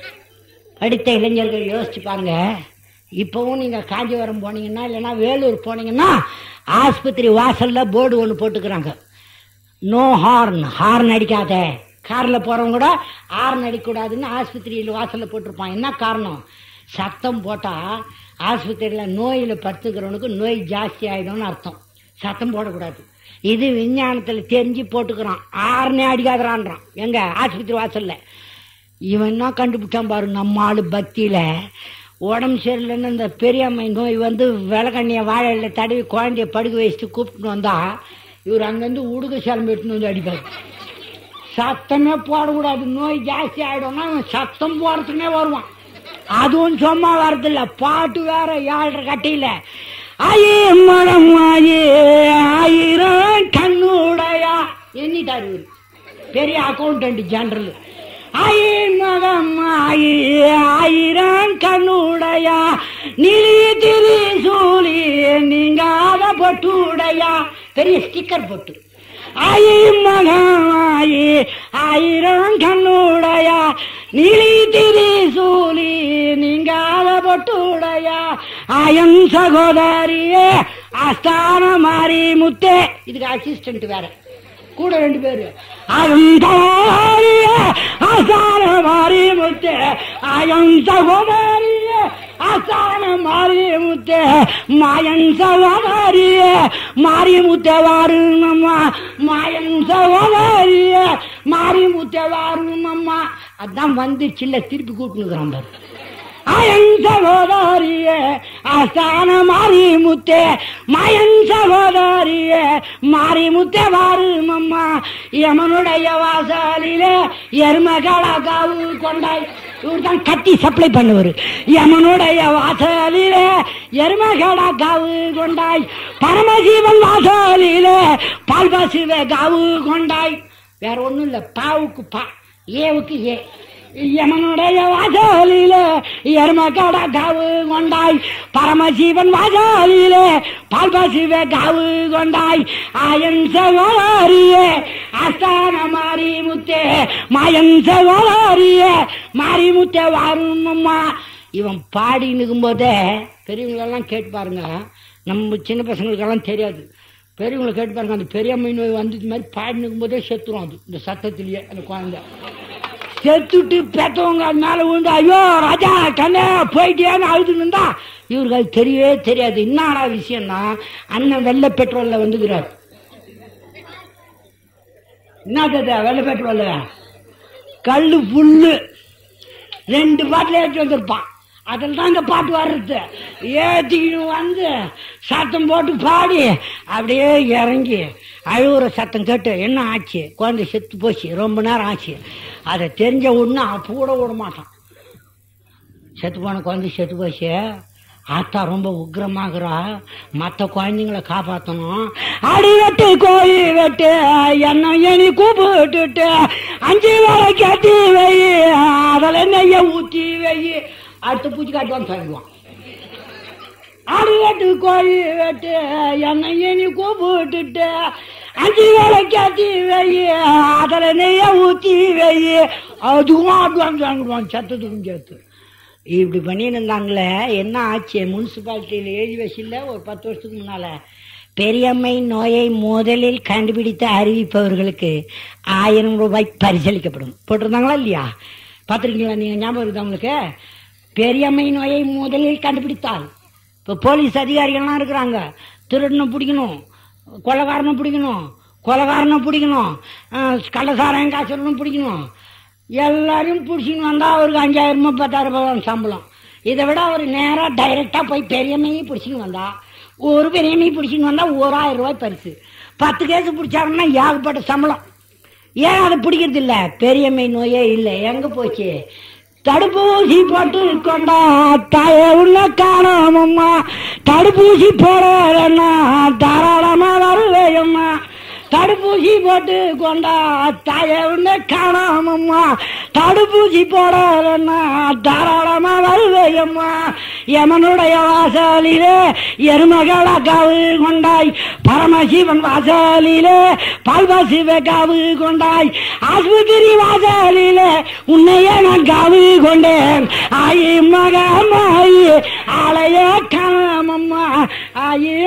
படித்த இளைஞர்கள் யோசிச்சு பாருங்க இப்பவும் நீங்க காஞ்சிபுரம் போனீங்கன்னா இல்லைன்னா வேலூர் போனீங்கன்னா ஆஸ்பத்திரி வாசல்ல போர்டு ஒன்று போட்டுக்கிறாங்க நோ ஹார்ன் ஹார்ன் அடிக்காத கார்ல போறவங்க கூட ஹார்ன் அடிக்கக்கூடாதுன்னு ஆஸ்பத்திரியில் வாசல்ல போட்டிருப்பான் என்ன காரணம் சத்தம் போட்டா ஆஸ்பத்திரியில நோயில படுத்துக்கிறவனுக்கு நோய் ஜாஸ்தி ஆயிடும்னு அர்த்தம் சத்தம் போடக்கூடாது இது விஞ்ஞானத்துல தெரிஞ்சு போட்டுக்கிறான் ஆறுனே அடிக்காதறான்றான் எங்க ஆஸ்பத்திரி வாசல்ல இவன் என்ன கண்டுபிடிச்சான் பாரு நம்ம ஆளு பக்தியில உடம்பு சரியில்லைன்னு இந்த பெரியம்மை நோய் வந்து விளக்கண்ணிய வாழையில தடவி குழந்தைய படுக்க வச்சுட்டு கூப்பிட்டு வந்தா இவர் அங்கிருந்து உடுக சிலம்பு எடுத்துன்னு வந்து அடிப்பாரு சத்தமே போடக்கூடாது நோய் ஜாஸ்தி ஆயிடும்னா இவன் சத்தம் போடுறதுனே வருவான் அதுவும் சும்மா வரதில்ல பாட்டு வேற ஏழரை கட்டியில ஐயே மனம் ஆயே ஆயிரம் கண்ணுடையா எண்ணிட்டாரு இவரு பெரிய அக்கௌண்டன்ட் ஜெனரல் ஆயே மகம் ஆயே ஆயிரம் கண்ணுடையா நிலி திரி சூழி நீங்காத பொட்டுடையா பெரிய ஸ்டிக்கர் போட்டு ஆயி மகமாயி ஆயிரம் கண்ணுடையா நீலி திரி சூலி நீங்காத பொட்டுடையா ஆயன் சகோதரியே ஆஸ்தான மாறி முத்தே இதுக்கு அசிஸ்டன்ட் வேற கூட ரெண்டு பேரு அயந்தாரிய ஆசான மாறி முத்தே அயன் சகோதரிய ஆசான மாறி முத்தே மாயன் சகோதரிய மாறி முத்தே வாரும் அம்மா மாயன் சகோதரிய மாறி முத்தே வாரும் அம்மா அதான் வந்துச்சுல்ல திருப்பி கூட்டுனுக்குறான் பாரு அயன் சகோதரியே ஆஸ்தான மாறி முத்தே மயன் சகோதரியே மாறி முத்தே வாரு மம்மா யமனுடைய வாசலிலே எருமகளா காவு கொண்டாய் இவர் தான் கத்தி சப்ளை பண்ணுவார் யமனுடைய வாசலிலே எருமகளா காவு கொண்டாய் பரமசிவன் வாசலிலே பால்பாசிவே காவு கொண்டாய் வேற ஒண்ணும் இல்ல பாவுக்கு பா ஏவுக்கு ஏ யமனுடைய வாசலிலே எருமகட காவு கொண்டாய் பரமசிவன் வாசலிலே பால்பாசிவே காவு கொண்டாய் ஆயன் சகோதரியே ஆஸ்தான மாறி முத்தே மாயன் சகோதரியே மாறி முத்தே வாரும் அம்மா இவன் பாடி நிற்கும் போதே பெரியவங்களெல்லாம் கேட்டு பாருங்க நம்ம சின்ன பசங்களுக்கெல்லாம் தெரியாது பெரியவங்களை கேட்டு பாருங்க அந்த பெரியம்மை நோய் வந்தது மாதிரி பாடி நிற்கும் போதே செத்துரும் அது இந்த சத்தத்திலேயே அந்த குழந்தை செத்துட்டு பெத்தவங்க அது மேல விழுந்து ஐயோ ராஜா கண்ணே போயிட்டேன்னு அழுது இருந்தா இவருக்கு அது தெரியவே தெரியாது என்னடா விஷயம்னா அண்ணன் வெள்ளை பெட்ரோல்ல வந்துக்கிறார் என்னது வெள்ளை பெட்ரோல் கல்லு புல்லு ரெண்டு பாட்டில் ஏற்றி வந்திருப்பான் அதில் தான் இந்த பாட்டு வர்றது ஏற்றிக்கிட்டு வந்து சத்தம் போட்டு பாடி அப்படியே இறங்கி அழுகுற சத்தம் கேட்டு என்ன ஆச்சு குழந்தை செத்து போச்சு ரொம்ப நேரம் ஆச்சு அதை தெரிஞ்ச உடனே அப்போ கூட விட மாட்டான் செத்து போன குழந்தை செத்து போச்சு ஆத்தா ரொம்ப உக்ரமாகறா மற்ற குழந்தைங்கள காப்பாற்றணும் அடி வெட்டு கோழி வெட்டு என்ன எனி கூப்பிட்டுட்டு அஞ்சு வேலை கட்டி வை அதில் நெய்ய ஊற்றி வை அடுத்த பூச்சி காட்டுவான்னு சொல்லுவான் ஆடு வெட்டு கோழி வெட்டு என்ன எனி கூப்பிட்டுட்டு அஞ்சு வேலை கட்டி வை அதில் நெய்ய ஊற்றி வை அதுவும் ஆடுவான்னு சொல்லிடுவான் சத்தத்துக்கும் சேர்த்து இப்படி பண்ணின்னு இருந்தாங்களே என்ன ஆச்சு முனிசிபாலிட்டியில் எழுதி வச்சில்ல ஒரு பத்து வருஷத்துக்கு முன்னால பெரியம்மை நோயை முதலில் கண்டுபிடித்து அறிவிப்பவர்களுக்கு ஆயிரம் ரூபாய் பரிசளிக்கப்படும் போட்டிருந்தாங்களா இல்லையா பார்த்துருக்கீங்களா நீங்கள் ஞாபகம் இருக்குதா உங்களுக்கு பெரியம்மை நோயை முதலில் கண்டுபிடித்தால் இப்போ போலீஸ் அதிகாரிகள்லாம் இருக்கிறாங்க திருடனை பிடிக்கணும் கொலைகாரனை பிடிக்கணும் கொலைகாரனை பிடிக்கணும் அஹ், கள்ளசாராயம் காசுறனும் பிடிக்கணும் எல்லாரையும் பிடிச்சின்னு வந்தா அவருக்கு அஞ்சாயிரமோ பத்தாயிரம் ரூபாய் சம்பளம் இதை விட அவர் நேராக டைரக்டா போய் பெரியமையை பிடிச்சின்னு வந்தா ஒரு பெரியமையை பிடிச்சின்னு வந்தா ஒரு ஆயிரம் ரூபாய் பரிசு பத்து கேஸ் பிடிச்சாருன்னா ஏகப்பட்ட சம்பளம் ஏன் அதை பிடிக்கிறது இல்ல பெரியம்மை நோயே இல்லை எங்க போச்சு தடுப்பூசி போட்டு கொண்டா தாய உள்ள காணாமம்மா தடுப்பூசி போடலன்னா தாராளமா வருவேயம்மா தடுப்பூசி போட்டு கொண்டா தாய உள்ள காணாமம்மா தடுப்பூசி போடலன்னா தாராளமா வருவேயம்மா யமனுடைய வாசலிலே எருமகள காவு கொண்டாய் பரமசிவன் வாசலிலே பால்வாசிவ காவு கொண்டாய் ஆஸ்பத்திரி வாசலிலே உன்னையே நான் காவு கொண்டேன் ஆயி மகமாயி ஆலய காணாமம்மா ஆயி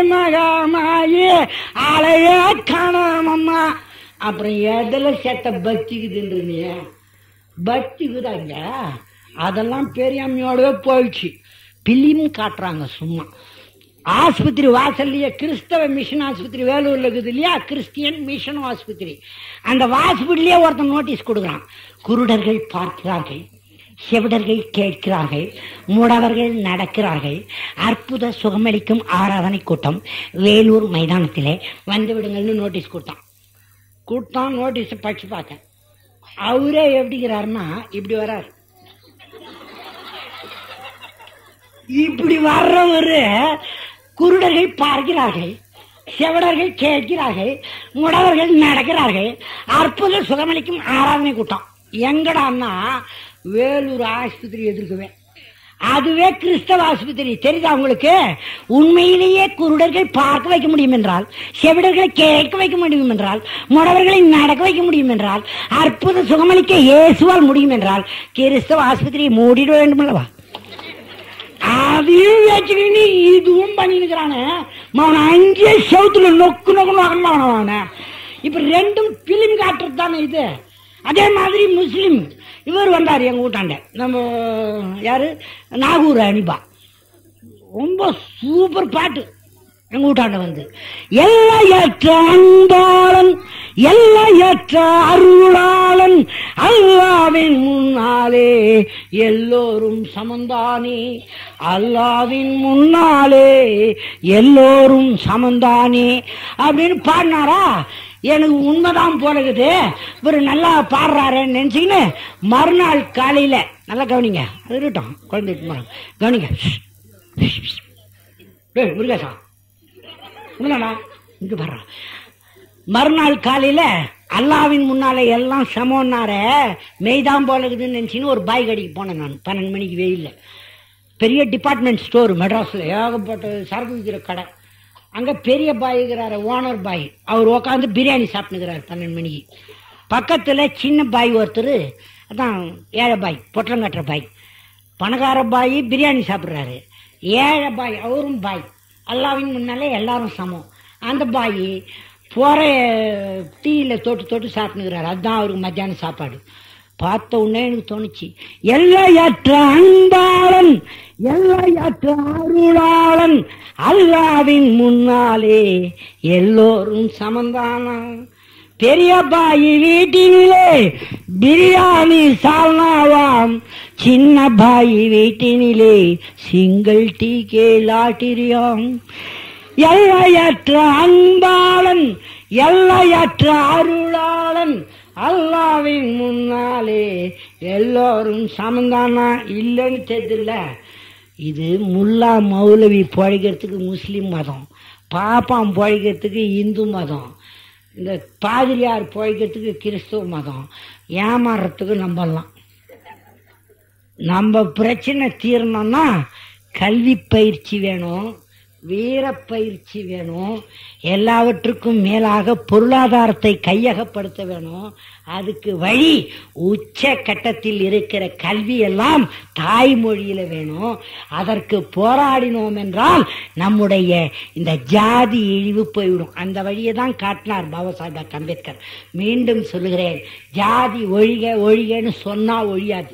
மகமாயி ஆலய காணாமம்மா அப்புறம் எதுல செத்த பக்திக்குதுன்றீங்க பக்திக்குதாங்க அதெல்லாம் பெரியம்மையோடவே போயிடுச்சு பிலிம் காட்டுறாங்க சும்மா ஆஸ்பத்திரி வாசல்லையே கிறிஸ்தவ மிஷன் ஆஸ்பத்திரி வேலூர்ல இருக்குது இல்லையா கிறிஸ்டியன் மிஷன் ஆஸ்பத்திரி அந்த ஹாஸ்பிட்டலே ஒருத்தன் நோட்டீஸ் கொடுக்குறான் குருடர்கள் பார்க்கிறார்கள் செவிடர்கள் கேட்கிறார்கள் மூடவர்கள் நடக்கிறார்கள் அற்புத சுகமளிக்கும் ஆராதனை கூட்டம் வேலூர் மைதானத்திலே வந்து விடுங்கள்னு நோட்டீஸ் கொடுத்தான் கொடுத்தான் நோட்டீஸ் படிச்சு பார்த்தேன் அவரே எப்படிங்கிறாருன்னா இப்படி வர்றாரு இப்படி வர்றவரு குருடர்கள் பார்க்கிறார்கள் செவடர்கள் கேட்கிறார்கள் முடவர்கள் நடக்கிறார்கள் அற்புத சுகமளிக்கும் ஆராதனை கூட்டம் எங்கடான்னா வேலூர் ஆஸ்பத்திரி எதிர்க்கவே அதுவே கிறிஸ்தவ ஆஸ்பத்திரி தெரியுதா உங்களுக்கு உண்மையிலேயே குருடர்கள் பார்க்க வைக்க முடியும் என்றால் செவிடர்களை கேட்க வைக்க முடியும் என்றால் முடவர்களை நடக்க வைக்க முடியும் என்றால் அற்புத சுகமளிக்க இயேசுவால் முடியும் என்றால் கிறிஸ்தவ ஆஸ்பத்திரியை மூடிட வேண்டும் அல்லவா அதையும் வச்சுக்கிட்டு இதுவும் பண்ணிருக்கிறானே அவன் அங்கேயே செவுத்துல நொக்கு நொக்கு நோக்கணும் அவன இப்ப ரெண்டும் பிலிம் காட்டுறது தானே இது அதே மாதிரி முஸ்லிம் இவர் வந்தார் எங்க வீட்டாண்ட நம்ம யாரு நாகூர் அனிபா ரொம்ப சூப்பர் பாட்டு எங்க வீட்டாண்ட வந்து எல்லையற்ற அன்பாளன் எல்லையற்ற அருளாளன் அல்லாவின் முன்னாலே எல்லோரும் சமந்தானே அல்லாவின் முன்னாலே எல்லோரும் சமந்தானே அப்படின்னு பாடினாரா எனக்கு உண்மைதான் போலகுது இவர் நல்லா பாடுறாருன்னு நினைச்சுக்கின்னு மறுநாள் காலையில நல்லா கவனிங்க அது இருக்கட்டும் குழந்தை கவனிங்க டேய் முருகேசா இல்லடா இங்க பாரு மறுநாள் காலையில அல்லாவின் முன்னாலே எல்லாம் சமோன்னார மெய்தான் போல இருக்குதுன்னு நினைச்சின்னு ஒரு பாய் கடைக்கு போனேன் நான் பன்னெண்டு மணிக்கு வெயில்ல பெரிய டிபார்ட்மெண்ட் ஸ்டோர் மெட்ராஸ்ல ஏகப்பட்ட சரக்கு விற்கிற கடை அங்க பெரிய பாய் இருக்கிறாரு ஓனர் பாய் அவர் உட்காந்து பிரியாணி சாப்பிட்டுக்கிறாரு பன்னெண்டு மணிக்கு பக்கத்துல சின்ன பாய் ஒருத்தர் அதான் ஏழை பாய் பொட்டலம் கட்டுற பாய் பணக்கார பாய் பிரியாணி சாப்பிட்றாரு ஏழை பாய் அவரும் பாய் அல்லாவின் முன்னாலே எல்லாரும் சமம் அந்த பாய் போற டீயில் தொட்டு தொட்டு சாப்பிட்டுக்கிறாரு அதுதான் அவருக்கு மத்தியானம் சாப்பாடு பார்த்த உடனே எனக்கு தோணுச்சு எல்லையற்ற அன்பாளன் எல்லையற்ற அருளாளன் அல்லாவின் முன்னாலே எல்லோரும் சமந்தானா பெரிய பாய் வீட்டினிலே பிரியாணி சால்னாவாம் சின்ன பாய் வீட்டினிலே சிங்கிள் டீ கேளாட்டிரியாம் எல்லையற்ற அன்பாளன் எல்லையற்ற அருளாளன் அல்லாவின் முன்னாலே எல்லோரும் சமந்தானா இல்லைன்னு தெரியல இது முல்லா மௌலவி பழைக்கிறதுக்கு முஸ்லிம் மதம் பாப்பாம் பழைக்கிறதுக்கு இந்து மதம் இந்த பாதிரியார் பழைக்கிறதுக்கு கிறிஸ்துவ மதம் ஏமாறுறதுக்கு நம்பலாம் நம்ம பிரச்சனை தீரணும்னா கல்வி பயிற்சி வேணும் வீரப்பயிற்சி வேணும் எல்லாவற்றுக்கும் மேலாக பொருளாதாரத்தை கையகப்படுத்த வேணும் அதுக்கு வழி உச்ச கட்டத்தில் இருக்கிற கல்வி எல்லாம் தாய்மொழியில வேணும் அதற்கு போராடினோம் என்றால் நம்முடைய இந்த ஜாதி இழிவு போய்விடும் அந்த வழியை தான் காட்டினார் பாபா சாஹேப் டாக்டர் அம்பேத்கர் மீண்டும் சொல்லுகிறேன் ஜாதி ஒழிக ஒழிகன்னு சொன்னா ஒழியாது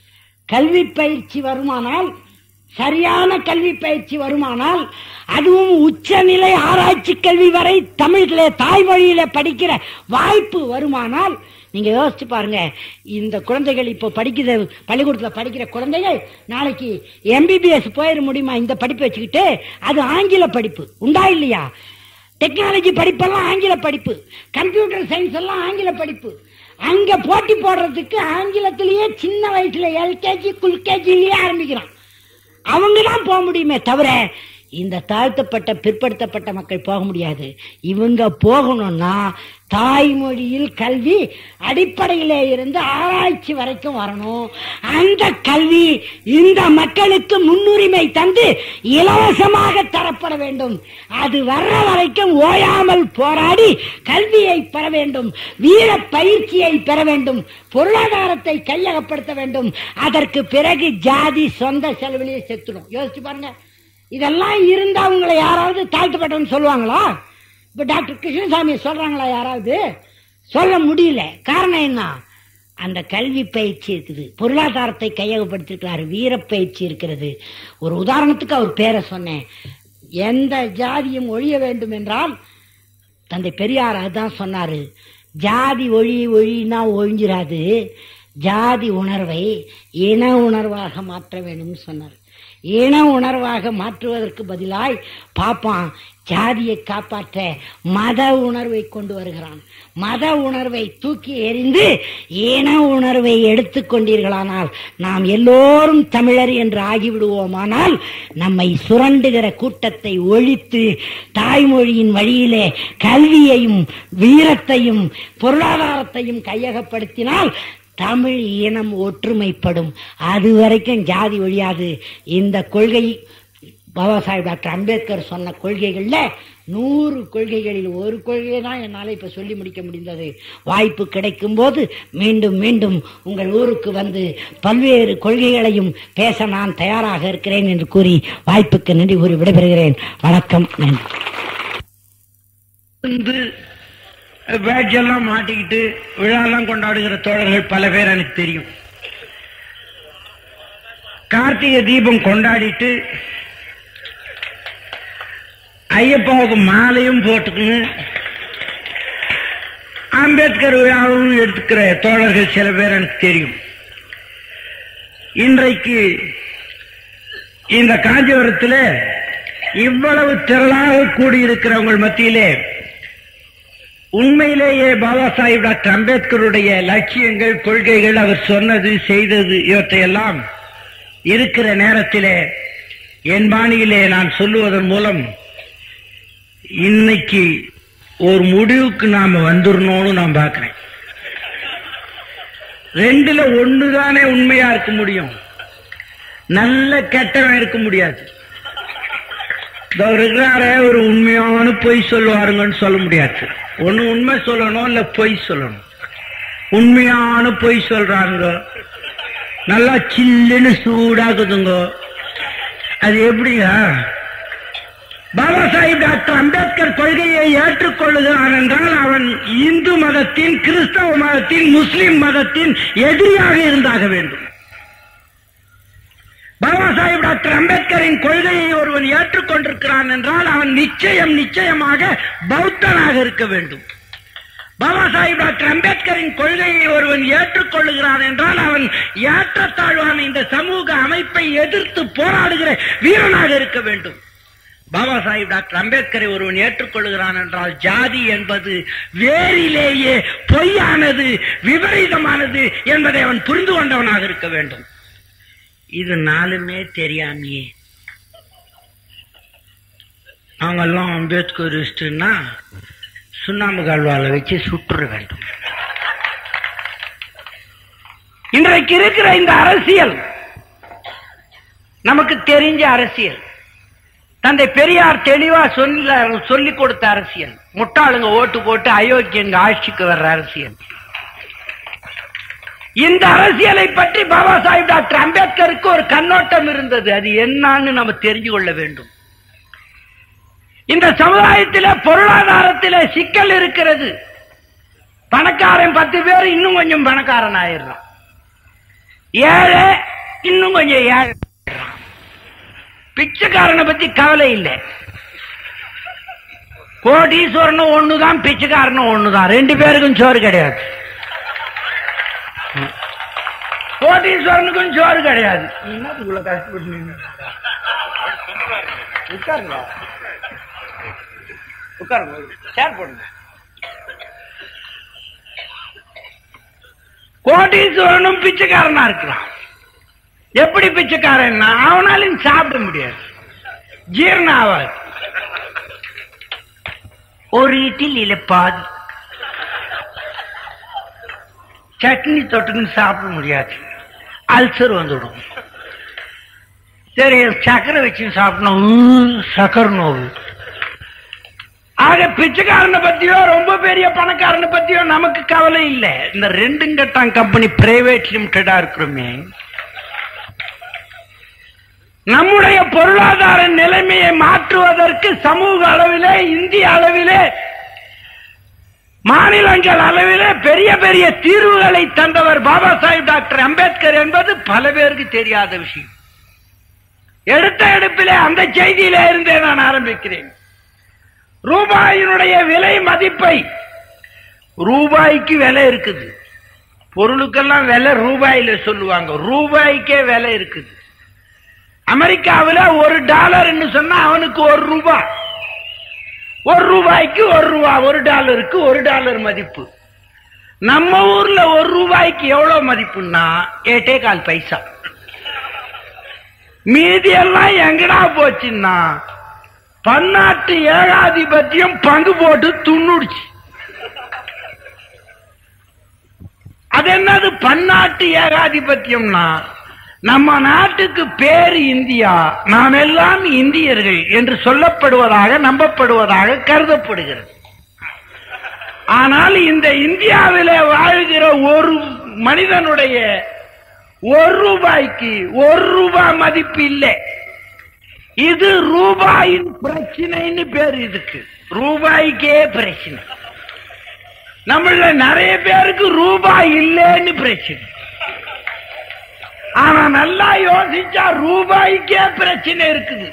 கல்வி பயிற்சி வருமானால் சரியான கல்வி பயிற்சி வருமானால் அதுவும் உச்சநிலை ஆராய்ச்சி கல்வி வரை தமிழ்ல தாய்மொழியில படிக்கிற வாய்ப்பு வருமானால் நீங்க யோசிச்சு பாருங்க இந்த குழந்தைகள் இப்போ படிக்கிற பள்ளிக்கூடத்துல படிக்கிற குழந்தைகள் நாளைக்கு எம்பிபிஎஸ் போயிட முடியுமா இந்த படிப்பு வச்சுக்கிட்டு அது ஆங்கில படிப்பு உண்டா இல்லையா டெக்னாலஜி படிப்பெல்லாம் ஆங்கில படிப்பு கம்ப்யூட்டர் சயின்ஸ் எல்லாம் ஆங்கில படிப்பு அங்க போட்டி போடுறதுக்கு ஆங்கிலத்திலேயே சின்ன வயசுல எல்கேஜி குல்கேஜிலேயே ஆரம்பிக்கிறான் அவங்க தான் போக முடியுமே தவிர இந்த தாழ்த்தப்பட்ட பிற்படுத்தப்பட்ட மக்கள் போக முடியாது இவங்க போகணும்னா தாய்மொழியில் கல்வி அடிப்படையிலே இருந்து ஆராய்ச்சி வரைக்கும் வரணும் அந்த கல்வி இந்த மக்களுக்கு முன்னுரிமை தந்து இலவசமாக தரப்பட வேண்டும் அது வர்ற வரைக்கும் ஓயாமல் போராடி கல்வியை பெற வேண்டும் வீர பயிற்சியை பெற வேண்டும் பொருளாதாரத்தை கையகப்படுத்த வேண்டும் அதற்கு பிறகு ஜாதி சொந்த செலவிலேயே செத்துடும் யோசிச்சு பாருங்க இதெல்லாம் இருந்தா உங்களை யாராவது தாழ்த்தப்பட்டவன்னு சொல்லுவாங்களா இப்ப டாக்டர் கிருஷ்ணசாமி சொல்றாங்களா யாராவது சொல்ல முடியல காரணம் என்ன அந்த கல்வி பயிற்சி இருக்குது பொருளாதாரத்தை கையகப்படுத்திருக்கிறார் வீரப்பயிற்சி இருக்கிறது ஒரு உதாரணத்துக்கு அவர் பேரை சொன்னேன் எந்த ஜாதியும் ஒழிய வேண்டும் என்றால் தந்தை பெரியார் அதுதான் சொன்னாரு ஜாதி ஒழி ஒழினா ஒழிஞ்சிராது ஜாதி உணர்வை இன உணர்வாக மாற்ற வேண்டும்னு சொன்னார் இன உணர்வாக மாற்றுவதற்கு பதிலாய் பாப்பான் ஜாதியை காப்பாற்ற மத உணர்வை கொண்டு வருகிறான் மத உணர்வை தூக்கி எறிந்து இன உணர்வை எடுத்துக்கொண்டீர்களானால் நாம் எல்லோரும் தமிழர் என்று ஆகிவிடுவோமானால் நம்மை சுரண்டுகிற கூட்டத்தை ஒழித்து தாய்மொழியின் வழியிலே கல்வியையும் வீரத்தையும் பொருளாதாரத்தையும் கையகப்படுத்தினால் தமிழ் இனம் ஒற்றுமைப்படும் அது வரைக்கும் ஜாதி ஒழியாது இந்த கொள்கை பாபா சாஹிப் டாக்டர் அம்பேத்கர் சொன்ன கொள்கைகள்ல நூறு கொள்கைகளில் ஒரு கொள்கையை தான் என்னால் இப்ப சொல்லி முடிக்க முடிந்தது வாய்ப்பு கிடைக்கும் போது மீண்டும் மீண்டும் உங்கள் ஊருக்கு வந்து பல்வேறு கொள்கைகளையும் பேச நான் தயாராக இருக்கிறேன் என்று கூறி வாய்ப்புக்கு நன்றி கூறி விடைபெறுகிறேன் வணக்கம் நன்றி வந்து பேட்ஜ் எல்லாம் மாட்டிக்கிட்டு விழாலாம் கொண்டாடுகிற தோழர்கள் பல பேர் எனக்கு தெரியும் கார்த்திகை தீபம் கொண்டாடிட்டு ஐயப்பாவுக்கு மாலையும் போட்டுக்கணும் அம்பேத்கர் விழாவும் எடுத்துக்கிற தோழர்கள் சில பேர் எனக்கு தெரியும் இன்றைக்கு இந்த காஞ்சிபுரத்தில் இவ்வளவு திரளாக கூடியிருக்கிறவங்கள் மத்தியிலே உண்மையிலேயே பாபா சாஹிப் டாக்டர் அம்பேத்கருடைய லட்சியங்கள் கொள்கைகள் அவர் சொன்னது செய்தது இவற்றையெல்லாம் இருக்கிற நேரத்திலே என் பாணியிலே நான் சொல்லுவதன் மூலம் இன்னைக்கு ஒரு முடிவுக்கு நாம வந்துடணும்னு நான் பார்க்கிறேன் ரெண்டுல ஒண்ணுதானே உண்மையா இருக்க முடியும் நல்ல கெட்டவன் இருக்க முடியாது இதோ இருக்கிறாரே ஒரு உண்மையான பொய் சொல்லுவாருங்கன்னு சொல்ல முடியாது ஒண்ணு உண்மை சொல்லணும் இல்ல பொய் சொல்லணும் உண்மையான பொய் சொல்றாங்க நல்லா சில்லுன்னு சூடாக்குதுங்க அது எப்படிங்க பாபா சாஹிப் டாக்டர் அம்பேத்கர் கொள்கையை ஏற்றுக்கொள்ளுகிறான் என்றால் அவன் இந்து மதத்தின் கிறிஸ்தவ மதத்தின் முஸ்லிம் மதத்தின் எதிரியாக இருந்தாக வேண்டும் பாபா சாஹிப் டாக்டர் அம்பேத்கரின் கொள்கையை ஒருவன் ஏற்றுக்கொண்டிருக்கிறான் என்றால் அவன் நிச்சயம் நிச்சயமாக பௌத்தனாக இருக்க வேண்டும் பாபா சாஹிப் டாக்டர் அம்பேத்கரின் கொள்கையை ஒருவன் ஏற்றுக்கொள்ளுகிறான் என்றால் அவன் ஏற்றத்தாழ்வான இந்த சமூக அமைப்பை எதிர்த்து போராடுகிற வீரனாக இருக்க வேண்டும் பாபா சாஹிப் டாக்டர் அம்பேத்கரை ஒருவன் ஏற்றுக்கொள்கிறான் என்றால் ஜாதி என்பது வேரிலேயே பொய்யானது விபரீதமானது என்பதை அவன் புரிந்து கொண்டவனாக இருக்க வேண்டும் இது நாலுமே தெரியாமையே அவங்கெல்லாம் அம்பேத்கரிஸ்ட்னா சுண்ணாம்பு கால்வால வச்சு சுட்டுற வேண்டும் இன்றைக்கு இருக்கிற இந்த அரசியல் நமக்கு தெரிஞ்ச அரசியல் தந்தை பெரியார் தெளிவா சொல்ல சொல்லி கொடுத்த அரசியல் முட்டாளுங்க ஓட்டு போட்டு அயோக்கியங்க ஆட்சிக்கு வர்ற அரசியல் இந்த அரசியலை பற்றி பாபா சாஹிப் டாக்டர் அம்பேத்கருக்கு ஒரு கண்ணோட்டம் இருந்தது அது என்னன்னு நம்ம தெரிஞ்சு கொள்ள வேண்டும் இந்த சமுதாயத்தில பொருளாதாரத்தில சிக்கல் இருக்கிறது பணக்காரன் பத்து பேர் இன்னும் கொஞ்சம் பணக்காரன் ஆயிடுறான் ஏழை இன்னும் கொஞ்சம் ஏழை ஆயிடுறான். பிச்சைக்காரனை பத்தி கவலை இல்லை கோடீஸ்வரனும் ஒண்ணுதான் பிச்சைக்காரனும் ஒண்ணுதான் ரெண்டு பேருக்கும் சோறு கிடையாது கோடீஸ்வரனுக்கும் சோறு கிடையாது என்னது இவ்வளவு கஷ்டப்பட்டு நின்னு? உட்காருங்க உட்காருங்க ஷேர் பண்ணுங்க கோடீஸ்வரனும் பிச்சைக்காரனா இருக்கிறான் எப்படி பிச்சைக்காரன்னா அவனாலும் சாப்பிட முடியாது ஜீரணம் ஆகாது ஒரு இட்லியில பாதி சட்னி தொட்டுக்குன்னு சாப்பிட முடியாது அல்சர் வந்துடும் சரி சக்கரை வச்சு சாப்பிடணும் உம், சக்கரை நோவு ஆக பிச்சைக்காரனை பத்தியோ ரொம்ப பெரிய பணக்காரனை பத்தியோ நமக்கு கவலை இல்லை இந்த ரெண்டும் கட்டான் கம்பெனி பிரைவேட் லிமிடெடா இருக்கிறோமே நம்முடைய பொருளாதார நிலைமையை மாற்றுவதற்கு சமூக அளவிலே இந்திய அளவிலே மாநிலங்கள் அளவிலே பெரிய பெரிய தீர்வுகளை தந்தவர் பாபா சாஹிப் டாக்டர் அம்பேத்கர் என்பது பல பேருக்கு தெரியாத விஷயம் எடுத்த எடுப்பிலே அந்த செய்தியிலே இருந்தே நான் ஆரம்பிக்கிறேன் ரூபாயினுடைய விலை மதிப்பை ரூபாய்க்கு விலை இருக்குது பொருளுக்கெல்லாம் விலை ரூபாயில சொல்லுவாங்க ரூபாய்க்கே விலை இருக்குது அமெரிக்காவில் ஒரு டாலர்னு சொன்னா அவனுக்கு ஒரு ரூபாய் ஒரு ரூபாய்க்கு ஒரு ரூபாய் ஒரு டாலருக்கு ஒரு டாலர் மதிப்பு நம்ம ஊர்ல ஒரு ரூபாய்க்கு எவ்வளவு மதிப்புன்னா ஏட்டே கால் பைசா மீதி எல்லாம் எங்கடா போச்சுன்னா பன்னாட்டு ஏகாதிபத்தியம் பங்கு போட்டு துண்ணுடுச்சு அது என்னது பன்னாட்டு ஏகாதிபத்தியம்னா நம்ம நாட்டுக்கு பேர் இந்தியா நாம் எல்லாம் இந்தியர்கள் என்று சொல்லப்படுவதாக நம்பப்படுவதாக கருதப்படுகிறது ஆனால் இந்த இந்தியாவிலே வாழ்கிற ஒரு மனிதனுடைய ஒரு ரூபாய்க்கு ஒரு ரூபாய் மதிப்பு இல்லை இது ரூபாயின் பிரச்சனைன்னு பேர் இதுக்கு ரூபாய்க்கே பிரச்சனை நம்மள நிறைய பேருக்கு ரூபாய் இல்லைன்னு பிரச்சனை ஆனா நல்லா யோசிச்சா ரூபாய்க்கே பிரச்சனை இருக்குது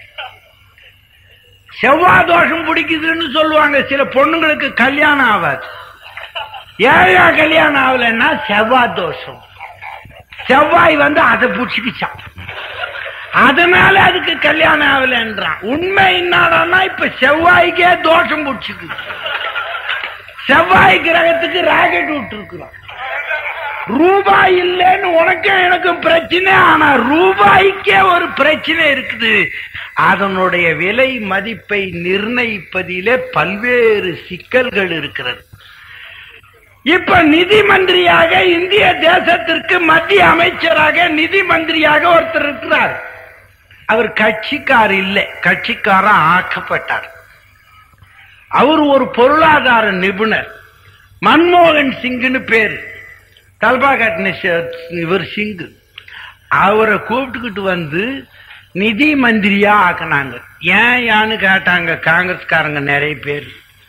செவ்வாய் தோஷம் பிடிக்குதுன்னு சொல்லுவாங்க சில பொண்ணுங்களுக்கு கல்யாணம் ஆகாது ஏழா கல்யாணம் ஆகலைன்னா செவ்வாய் தோஷம் செவ்வாய் வந்து அதை பிடிச்சிக்கிச்சான் அதனால அதுக்கு கல்யாணம் ஆகலன்றான் உண்மை என்னடான்னா இப்ப செவ்வாய்க்கே தோஷம் பிடிச்சிக்குது செவ்வாய் கிரகத்துக்கு ராக்கெட் விட்டுருக்குறான் ரூபாய் இல்லைன்னு உனக்கும் எனக்கும் பிரச்சனை ஆனா ரூபாய்க்கே ஒரு பிரச்சனை இருக்குது அதனுடைய விலை மதிப்பை நிர்ணயிப்பதிலே பல்வேறு சிக்கல்கள் இருக்கிறது இப்ப நிதி மந்திரியாக இந்திய தேசத்திற்கு மத்திய அமைச்சராக நிதி மந்திரியாக ஒருத்தர் இருக்கிறார் அவர் கட்சிக்கார் இல்லை கட்சிக்காரன் ஆக்கப்பட்டார் அவர் ஒரு பொருளாதார நிபுணர் மன்மோகன் சிங்னு பேரு தல்பாகட் இவர் சிங்கு அவரை கூப்பிட்டுக்கிட்டு வந்து நிதி மந்திரியா ஆக்கினாங்க ஏன் யான்னு கேட்டாங்க காங்கிரஸ்காரங்க நிறைய பேர்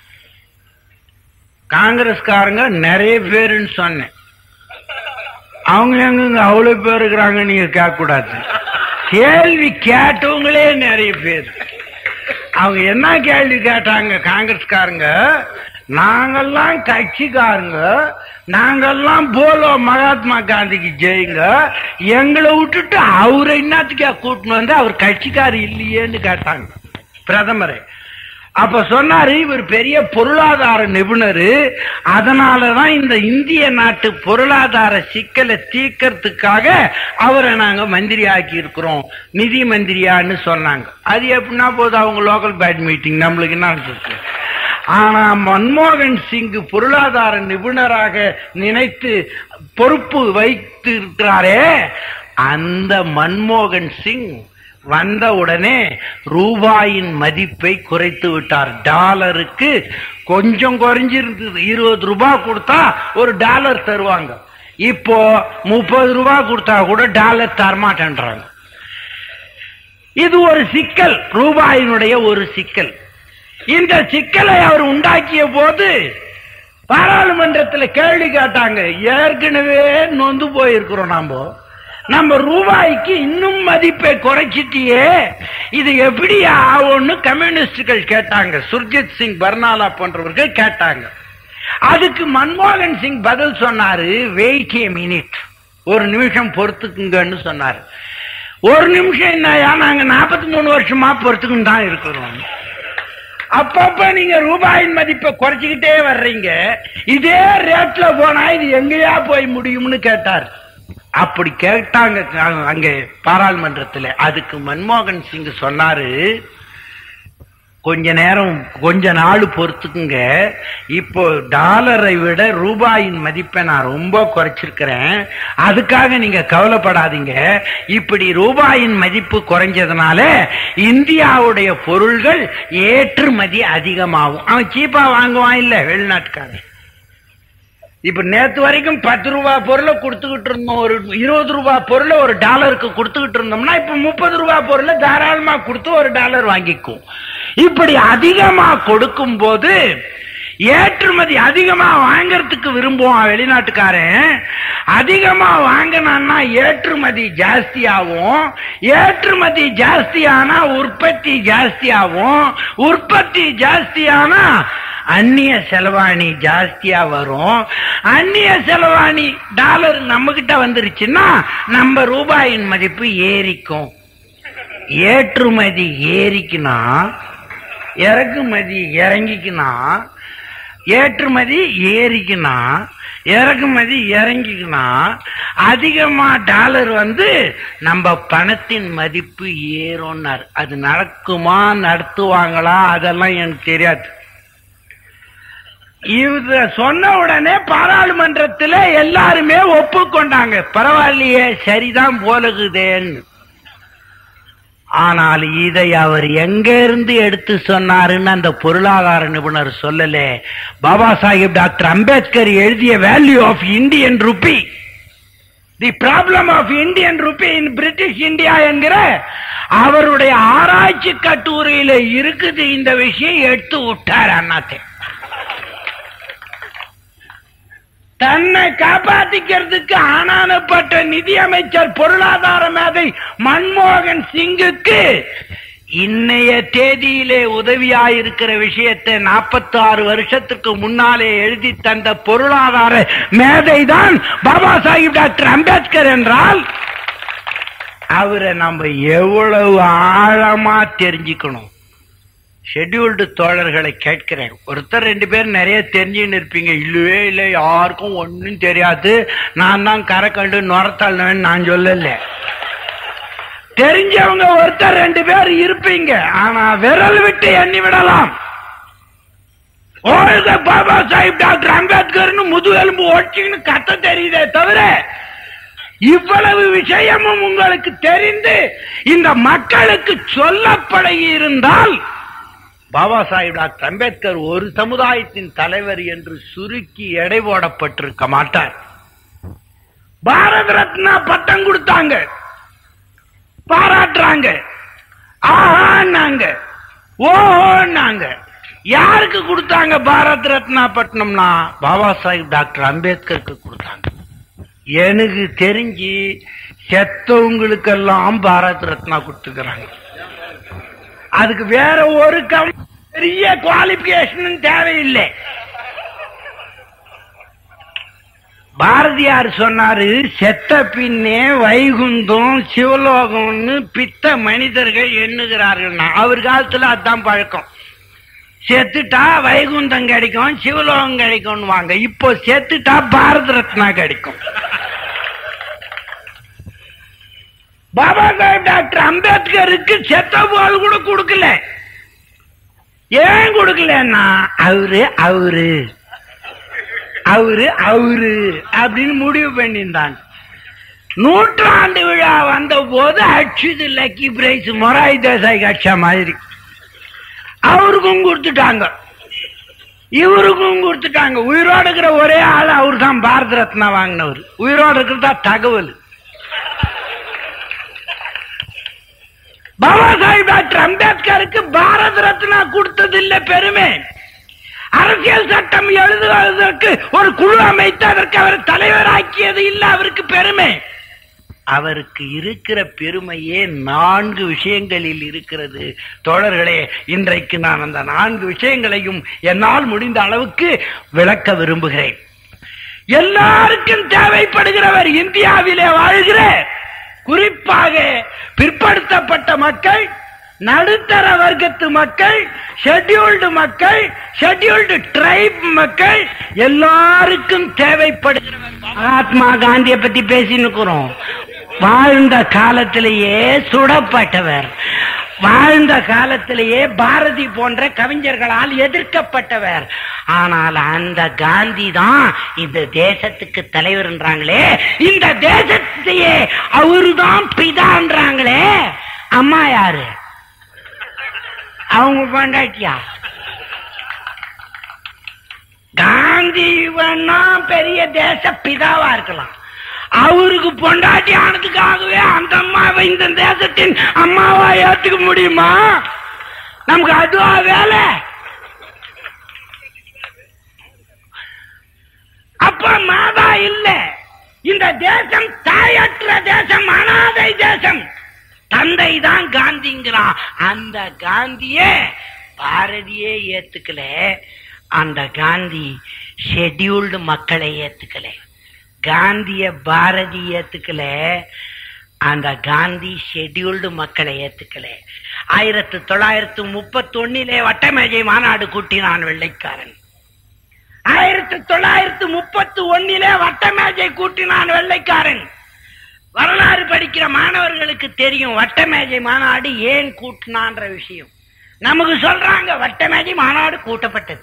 காங்கிரஸ்காரங்க நிறைய பேருன்னு சொன்னேன் அவங்க எங்க அவ்வளவு பேர் இருக்கிறாங்க நீங்க கேட்க கூடாது கேள்வி கேட்டவங்களே நிறைய பேர் அவங்க என்ன கேள்வி கேட்டாங்க காங்கிரஸ்காரங்க நாங்கெல்லாம் கட்சிக்காரங்க நாங்கெல்லாம் போலோ மகாத்மா காந்திக்கு ஜெயிங்க எங்களை விட்டுட்டு அவரை என்னத்துக்கா கூட்டின்னு வந்து அவர் கட்சிக்காரர் இல்லையேன்னு கேட்டாங்க பிரதமரை அப்ப சொன்னாரு இவர் பெரிய பொருளாதார நிபுணர் அதனாலதான் இந்த இந்திய நாட்டு பொருளாதார சிக்கலை தீர்க்கறதுக்காக அவரை நாங்க மந்திரி ஆக்கி இருக்கிறோம் நிதி மந்திரியான்னு சொன்னாங்க அது எப்படின்னா போதும் அவங்க லோக்கல் பேட் மீட்டிங் நம்மளுக்கு என்ன இருக்கு ஆனா மன்மோகன் சிங் பொருளாதார நிபுணராக நினைத்து பொறுப்பு வைத்து இருக்கிறாரே அந்த மன்மோகன் சிங் வந்த உடனே ரூபாயின் மதிப்பை குறைத்து விட்டார் டாலருக்கு கொஞ்சம் குறைஞ்சிருந்தது இருபது ரூபாய் கொடுத்தா ஒரு டாலர் தருவாங்க இப்போ முப்பது ரூபாய் கொடுத்தா கூட டாலர் தரமாட்டேன்றாங்க இது ஒரு சிக்கல் ரூபாயினுடைய ஒரு சிக்கல் இந்த சிக்கலை அவர் உண்டாக்கிய போது பாராளுமன்றத்தில் கேள்வி கேட்டாங்க ஏற்கனவே நொந்து போயிருக்கிறோம் நாம நம்ம ரூபாய்க்கு இன்னும் மதிப்பை குறைச்சிட்டியே இது எப்படி ஆகும்னு கம்யூனிஸ்டுகள் கேட்டாங்க சுர்ஜித் சிங் பர்னாலா போன்றவர்கள் கேட்டாங்க அதுக்கு மன்மோகன் சிங் பதில் சொன்னாரு வெயிட் ஏ மினிட் ஒரு நிமிஷம் பொறுத்துக்குங்கன்னு சொன்னாரு ஒரு நிமிஷம் என்னயா நாங்க நாற்பத்தி மூணு வருஷமா பொறுத்துக்குன்னு தான் இருக்கிறோம் அப்பப்ப நீங்க ரூபாயின் மதிப்பை குறைச்சிக்கிட்டே வர்றீங்க இதே ரேட்ல போனா இது எங்கேயா போய் முடியும்னு கேட்டார் அப்படி கேட்டாங்க அ- அங்க பாராளுமன்றத்துல அதுக்கு மன்மோகன் சிங் சொன்னாரு கொஞ்ச நேரம் கொஞ்ச நாள் பொறுத்துக்குங்க இப்போ டாலரை விட ரூபாயின் மதிப்பை நான் ரொம்ப குறைச்சிருக்கிறேன் அதுக்காக நீங்க கவலைப்படாதீங்க இப்படி ரூபாயின் மதிப்பு குறைஞ்சதுனால இந்தியாவுடைய பொருள்கள் ஏற்றுமதி அதிகமாகும் அவன் சீப்பா வாங்குவான் இல்ல வெளிநாட்டுக்காரன் இப்ப நேத்து வரைக்கும் பத்து ரூபாய் பொருளை கொடுத்துக்கிட்டு இருந்தோம் ஒரு இருபது ரூபாய் பொருளை ஒரு டாலருக்கு கொடுத்துக்கிட்டு இருந்தோம்னா இப்ப முப்பது ரூபாய் பொருளை தாராளமா கொடுத்து ஒரு டாலர் வாங்கிக்கும் இப்படி அதிகமா கொடுக்கும் போது ஏற்றுமதி அதிகமா வாங்கறதுக்கு விரும்புவான் வெளிநாட்டுக்காரன் அதிகமா வாங்கினான்னா ஏற்றுமதி ஜாஸ்தியாகும் ஏற்றுமதி ஜாஸ்தியானா உற்பத்தி ஜாஸ்தியாகும் உற்பத்தி ஜாஸ்தியானா அந்நிய செலவாணி ஜாஸ்தியா வரும் அந்நிய செலவாணி டாலர் நம்ம கிட்ட வந்துருச்சுன்னா நம்ம ரூபாயின் மதிப்பு ஏறிக்கும் ஏற்றுமதி ஏறிக்குனா இறக்குமதி இறங்கிக்குனா ஏற்றுமதி ஏறிக்குனா இறக்குமதி இறங்கிக்குனா அதிகமா டாலர் வந்து நம்ம பணத்தின் மதிப்பு ஏறும்னார் அது நடக்குமா நடத்துவாங்களா அதெல்லாம் எனக்கு தெரியாது இவர சொன்ன உடனே பாராளுமன்றத்தில் எல்லாருமே ஒப்புக்கொண்டாங்க பரவாயில்லையே சரிதான் போலகுதேன்னு ஆனால் இதை அவர் எங்க இருந்து எடுத்து சொன்னாருன்னு அந்த பொருளாதார நிபுணர் சொல்லல பாபா சாஹிப் டாக்டர் அம்பேத்கர் எழுதிய value of Indian rupee the problem of Indian rupee in British India என்கிற அவருடைய ஆராய்ச்சி கட்டுரையில இருக்குது இந்த விஷயம் எடுத்து விட்டார் அண்ணாத்தே தன்னை காப்பாத்திக்கிறதுக்கு ஆனானப்பட்ட நிதியமைச்சர் பொருளாதார மேதை மன்மோகன் சிங்குக்கு இன்னைய தேதியிலே உதவியாயிருக்கிற விஷயத்தை நாற்பத்தி ஆறு வருஷத்துக்கு முன்னாலே எழுதி தந்த பொருளாதார மேதைதான் பாபா சாஹிப் டாக்டர் அம்பேத்கர் என்றால் அவரை நம்ம எவ்வளவு ஆழமா தெரிஞ்சுக்கணும் ஷெட்யூல்டு தோழர்களை கேட்கிறேன் ஒருத்தர் ரெண்டு பேர் நிறைய தெரிஞ்சுன்னு இருப்பீங்க இல்லவே இல்லை யாருக்கும் ஒன்றும் தெரியாது நான் தான் கரைக்கண்டு நுரத்தள்ளவன் நான் சொல்லல தெரிஞ்சவங்க ஒருத்தர் ரெண்டு பேர் இருப்பீங்க ஆனா விரல் விட்டு எண்ணி விடலாம் ஓடுக பாபா சாஹிப் டாக்டர் அம்பேத்கர்னு முதுகெலும்பு ஒட்டின்னு கத்த தெரியுதே தவிர இவ்வளவு விஷயமும் உங்களுக்கு தெரிந்து இந்த மக்களுக்கு சொல்லப்பட இருந்தால் பாபா சாஹிப் டாக்டர் அம்பேத்கர் ஒரு சமுதாயத்தின் தலைவர் என்று சுருக்கி எடை போடப்பட்டிருக்க மாட்டார் பாரத ரத்னா பட்டம் கொடுத்தாங்க பாராட்டுறாங்க ஆஹான்னாங்க ஓஹோன்னாங்க யாருக்கு கொடுத்தாங்க பாரத் ரத்னா பட்டணம்னா பாபா சாஹிப் டாக்டர் அம்பேத்கருக்கு கொடுத்தாங்க எனக்கு தெரிஞ்சு செத்தவங்களுக்கெல்லாம் பாரத் ரத்னா கொடுத்துக்கிறாங்க அதுக்கு வேற ஒரு கம் பெரிய குவாலிபிகேஷன் தேவையில்லை பாரதியார் சொன்னாரு செத்த பின்னே வைகுந்தம் சிவலோகம்னு பித்த மனிதர்கள் எண்ணுகிறார்கள் அவர் காலத்துல அதான் பழக்கம் செத்துட்டா வைகுந்தம் கிடைக்கும் சிவலோகம் கிடைக்கும்னு வாங்க இப்போ செத்துட்டா பாரத ரத்னா கிடைக்கும் பாபா சாஹிப் டாக்டர் அம்பேத்கருக்கு செத்த போது கூட கொடுக்கல ஏன் கொடுக்கலன்னா அவரு அவரு அவரு அவரு அப்படின்னு முடிவு பண்ணியிருந்தாங்க நூற்றாண்டு விழா வந்த போது அச்சுது லக்கி பிரைஸ் மொராய் தேசாய் கட்சா மாதிரி அவருக்கும் கொடுத்துட்டாங்க இவருக்கும் கொடுத்துட்டாங்க உயிரோடு இருக்கிற ஒரே ஆள் அவர் தான் பாரத ரத்னா வாங்கினவர் உயிரோடு இருக்கிறதா தகவல் பாபா சாஹிப் டாக்டர் அம்பேத்கருக்கு பாரத ரத்னா கொடுத்தது இல்ல பெருமை அரசியல் சட்டம் எழுதுவதற்கு ஒரு குழு அமைத்து அதற்கு அவர் தலைவராக்கியது இல்ல அவருக்கு பெருமை அவருக்கு இருக்கிற பெருமையே நான்கு விஷயங்களில் இருக்கிறது தோழர்களே இன்றைக்கு நான் அந்த நான்கு விஷயங்களையும் என்னால் முடிந்த அளவுக்கு விளக்க விரும்புகிறேன் எல்லாருக்கும் தேவைப்படுகிறவர் இந்தியாவிலே வாழ்கிற குறிப்பாக பிற்படுத்தப்பட்ட மக்கள் நடுத்தர வர்க்கத்து மக்கள் ஷெட்யூல்டு மக்கள் ஷெட்யூல்டு ட்ரைப் மக்கள் எல்லாருக்கும் தேவைப்படுகிறவர் மகாத்மா காந்தியை பத்தி பேசினுக்கிறோம் வாழ்ந்த காலத்திலேயே சுடப்பட்டவர் வாழ்ந்த காலத்திலேயே பாரதி போன்ற கவிஞர்களால் எதிர்க்கப்பட்டவர் ஆனால் அந்த காந்தி தான் இந்த தேசத்துக்கு தலைவர்ன்றாங்களே இந்த தேசத்தையே அவருதான் பிதான்றாங்களே அம்மா யாரு அவங்க பொண்டாட்டியா காந்தி வேணா பெரிய தேச பிதாவா இருக்கலாம் அவருக்கு பொண்டாட்டி ஆனதுக்காகவே அந்த அம்மாவை இந்த தேசத்தின் அம்மாவா ஏத்துக்க முடியுமா நமக்கு அதுவா வேலை அப்ப மாதா இல்ல இந்த தேசம் தாயற்ற தேசம் அனாதை தேசம் தந்தை தான் காந்திங்கிறான் அந்த காந்தியே பாரதியே ஏத்துக்கல அந்த காந்தி ஷெட்யூல்டு மக்களை ஏத்துக்கல காந்திய பாரதி ஏத்துக்கல அந்த காந்தி ஷெட்யூல்டு மக்களை ஏத்துக்கல ஆயிரத்தி தொள்ளாயிரத்தி முப்பத்தி ஒன்னிலே வட்டமேஜை மாநாடு கூட்டினான் வெள்ளைக்காரன் ஆயிரத்தி தொள்ளாயிரத்தி முப்பத்தி ஒன்னிலே வட்டமேஜை கூட்டினான் வெள்ளைக்காரன் வரலாறு படிக்கிற மாணவர்களுக்கு தெரியும் வட்டமேஜை மாநாடு ஏன் கூட்டினான்ற விஷயம் நமக்கு சொல்றாங்க வட்டமேஜை மாநாடு கூட்டப்பட்டது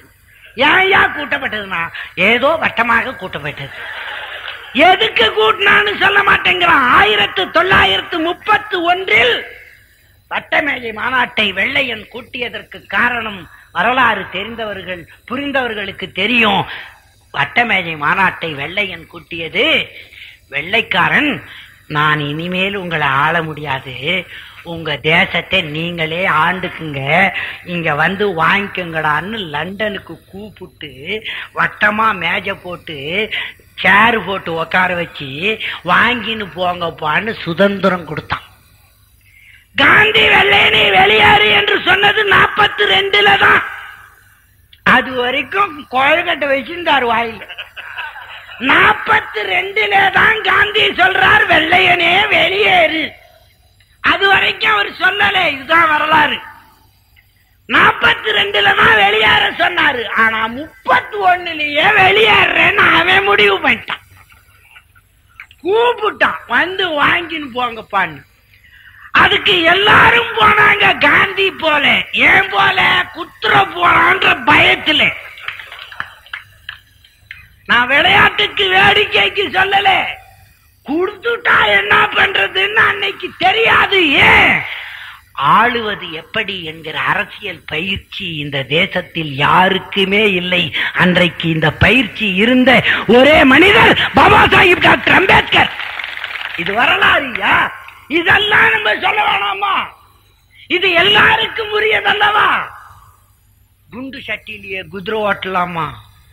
ஏன்யா கூட்டப்பட்டதுன்னா ஏதோ வட்டமாக கூட்டப்பட்டது எதுக்கு கூட்டினான்னு சொல்ல மாட்டேங்கிறான் ஆயிரத்து தொள்ளாயிரத்து முப்பத்து ஒன்றில் வட்டமேஜை மாநாட்டை வெள்ளையன் கூட்டியதற்கு காரணம் வரலாறு தெரிந்தவர்கள் புரிந்தவர்களுக்கு தெரியும் வட்டமேஜை மாநாட்டை வெள்ளையன் கூட்டியது வெள்ளைக்காரன் நான் இனிமேல் உங்களை ஆள முடியாது உங்க தேசத்தை நீங்களே ஆண்டுக்குங்க இங்க வந்து வாங்கிக்கங்கடான்னு லண்டனுக்கு கூப்பிட்டு வட்டமா மேஜை போட்டு சேர் போட்டு உட்கார வச்சு வாங்கின்னு போங்கப்பான்னு சுதந்திரம் கொடுத்தான் காந்தி வெள்ளையனே வெளியேறு என்று சொன்னது நாற்பத்தி ரெண்டுல தான் அது வரைக்கும் கோயல்கட்டை வச்சிருந்தார் வாயில் நாற்பத்தி ரெண்டுல தான் காந்தி சொல்றார் வெள்ளையனே வெளியேறு அது வரைக்கும் அவர் சொல்லல இதுதான் வரலாறு நாற்பத்தி ரெண்டுல தான் வெளியேற சொன்னாரு ஆனா முப்பத்தி ஒண்ணுலயே வெளியேறேன்னு அவன் முடிவு பண்ணிட்டான் கூப்பிட்டான் வந்து வாங்கின்னு போங்கப்பான்னு அதுக்கு எல்லாரும் போனாங்க காந்தி போல ஏன் போல குத்துற போறான்ற பயத்துல நான் விளையாட்டுக்கு வேடிக்கைக்கு சொல்லல கொடுத்துட்டா என்ன பண்றதுன்னு அன்னைக்கு தெரியாது ஏன் ஆளுவது எப்படி என்கிற அரசியல் பயிற்சி இந்த தேசத்தில் யாருக்குமே இல்லை அன்றைக்கு இந்த பயிற்சி இருந்த ஒரே மனிதர் பாபா சாஹிப் டாக்டர் அம்பேத்கர் இது வரலாறுயா இதெல்லாம் நம்ம சொல்ல வேணாமா இது எல்லாருக்கும் உரியதல்லவா குண்டு சட்டிலேயே குதிரை ஓட்டலாமா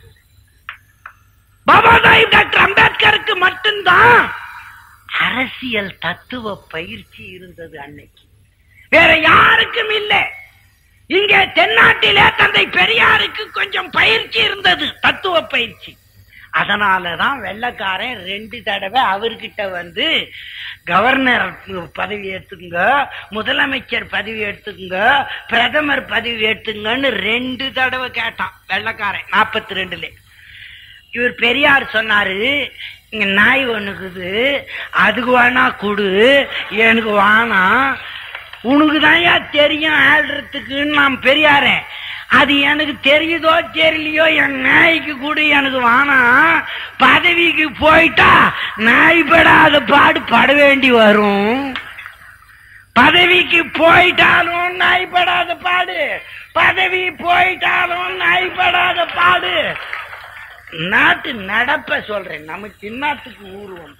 பாபா சாஹிப் டாக்டர் அம்பேத்கருக்கு மட்டும்தான் அரசியல் தத்துவ பயிற்சி இருந்தது அன்னைக்கு வேற யாருக்கும் இல்லை இங்கே தென்னாட்டிலே தந்தை பெரியாருக்கு கொஞ்சம் பயிற்சி இருந்தது தத்துவ பயிற்சி அதனாலதான் வெள்ளக்காரன் ரெண்டு தடவை அவர்கிட்ட வந்து கவர்னர் பதவி எடுத்துங்க முதலமைச்சர் பதவி எடுத்துங்க பிரதமர் பதவி எடுத்துங்கன்னு ரெண்டு தடவை கேட்டான் வெள்ளக்காரன் நாற்பத்தி ரெண்டுல இவர் பெரியார் சொன்னாரு இங்க நாய் ஒண்ணுக்குது அதுக்கு வேணா கொடு எனக்கு வேணாம் உனக்கு தான் தெரியும் ஆடுறதுக்குன்னு நான் பெரியாரே அது எனக்கு தெரியுதோ தெரியலையோ என் நாய்க்கு கூட எனக்கு வேணாம் பதவிக்கு போயிட்டா நாய் படாத பாடு பட வேண்டி வரும் பதவிக்கு போயிட்டாலும் நாய் படாத பாடு பதவி போயிட்டாலும் நாய் படாத பாடு நாட்டு நடப்ப சொல்றேன் நம்ம சின்னத்துக்கு ஊருவோம்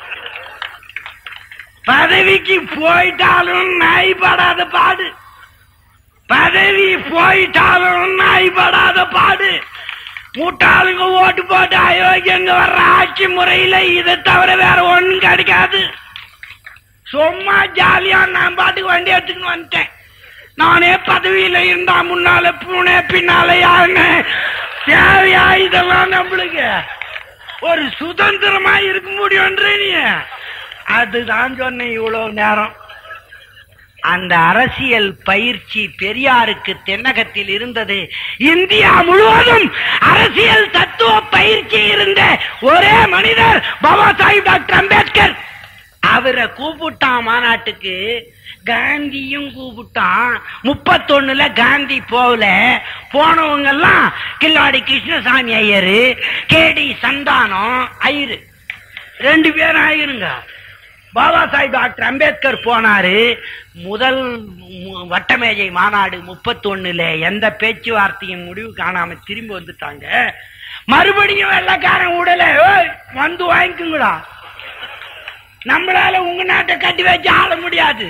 பதவிக்கு போயிட்டாலும் நாய் படாத பாடு பதவி போயிட்டாலும் நாய் படாத பாடு முட்டாளுங்க ஓட்டு போட்டு அயோக்கியங்க வர்ற ஆட்சி முறையில இதை தவிர வேற ஒண்ணும் கிடைக்காது சும்மா ஜாலியா நான் பாட்டுக்கு வண்டி எடுத்துன்னு வந்துட்டேன் நானே பதவியில இருந்தா முன்னால பூனே பின்னால யாருங்க தேவையா இதெல்லாம் நம்மளுக்கு ஒரு சுதந்திரமா இருக்க முடியும்ன்ற நீ அதுதான் சொன்னேன் இவ்வளவு நேரம் அந்த அரசியல் பயிற்சி பெரியாருக்கு தென்னகத்தில் இருந்தது இந்தியா முழுவதும் அரசியல் தத்துவ பயிற்சி இருந்த ஒரே மனிதர் பாபா சாஹிப் டாக்டர் அம்பேத்கர் அவரை கூப்பிட்டான் மாநாட்டுக்கு காந்தியும் கூப்பிட்டான் முப்பத்தொன்னுல காந்தி போகல போனவங்க எல்லாம் கில்லாடி கிருஷ்ணசாமி ஐயரு கேடி சந்தானம் ஐயரு ரெண்டு பேரும் ஆயிருங்க பாபா சாஹிப் டாக்டர் அம்பேத்கர் போனாரு முதல் மு- வட்டமேஜை மாநாடு முப்பத்தொன்னுல எந்த பேச்சுவார்த்தையும் முடிவு காணாம திரும்பி வந்துட்டாங்க மறுபடியும் வெள்ளக்காரன் உடல "ஏய், வந்து வாங்கிக்குங்கடா நம்மளால உங்க நாட்டை கட்டி வச்சு ஆள முடியாது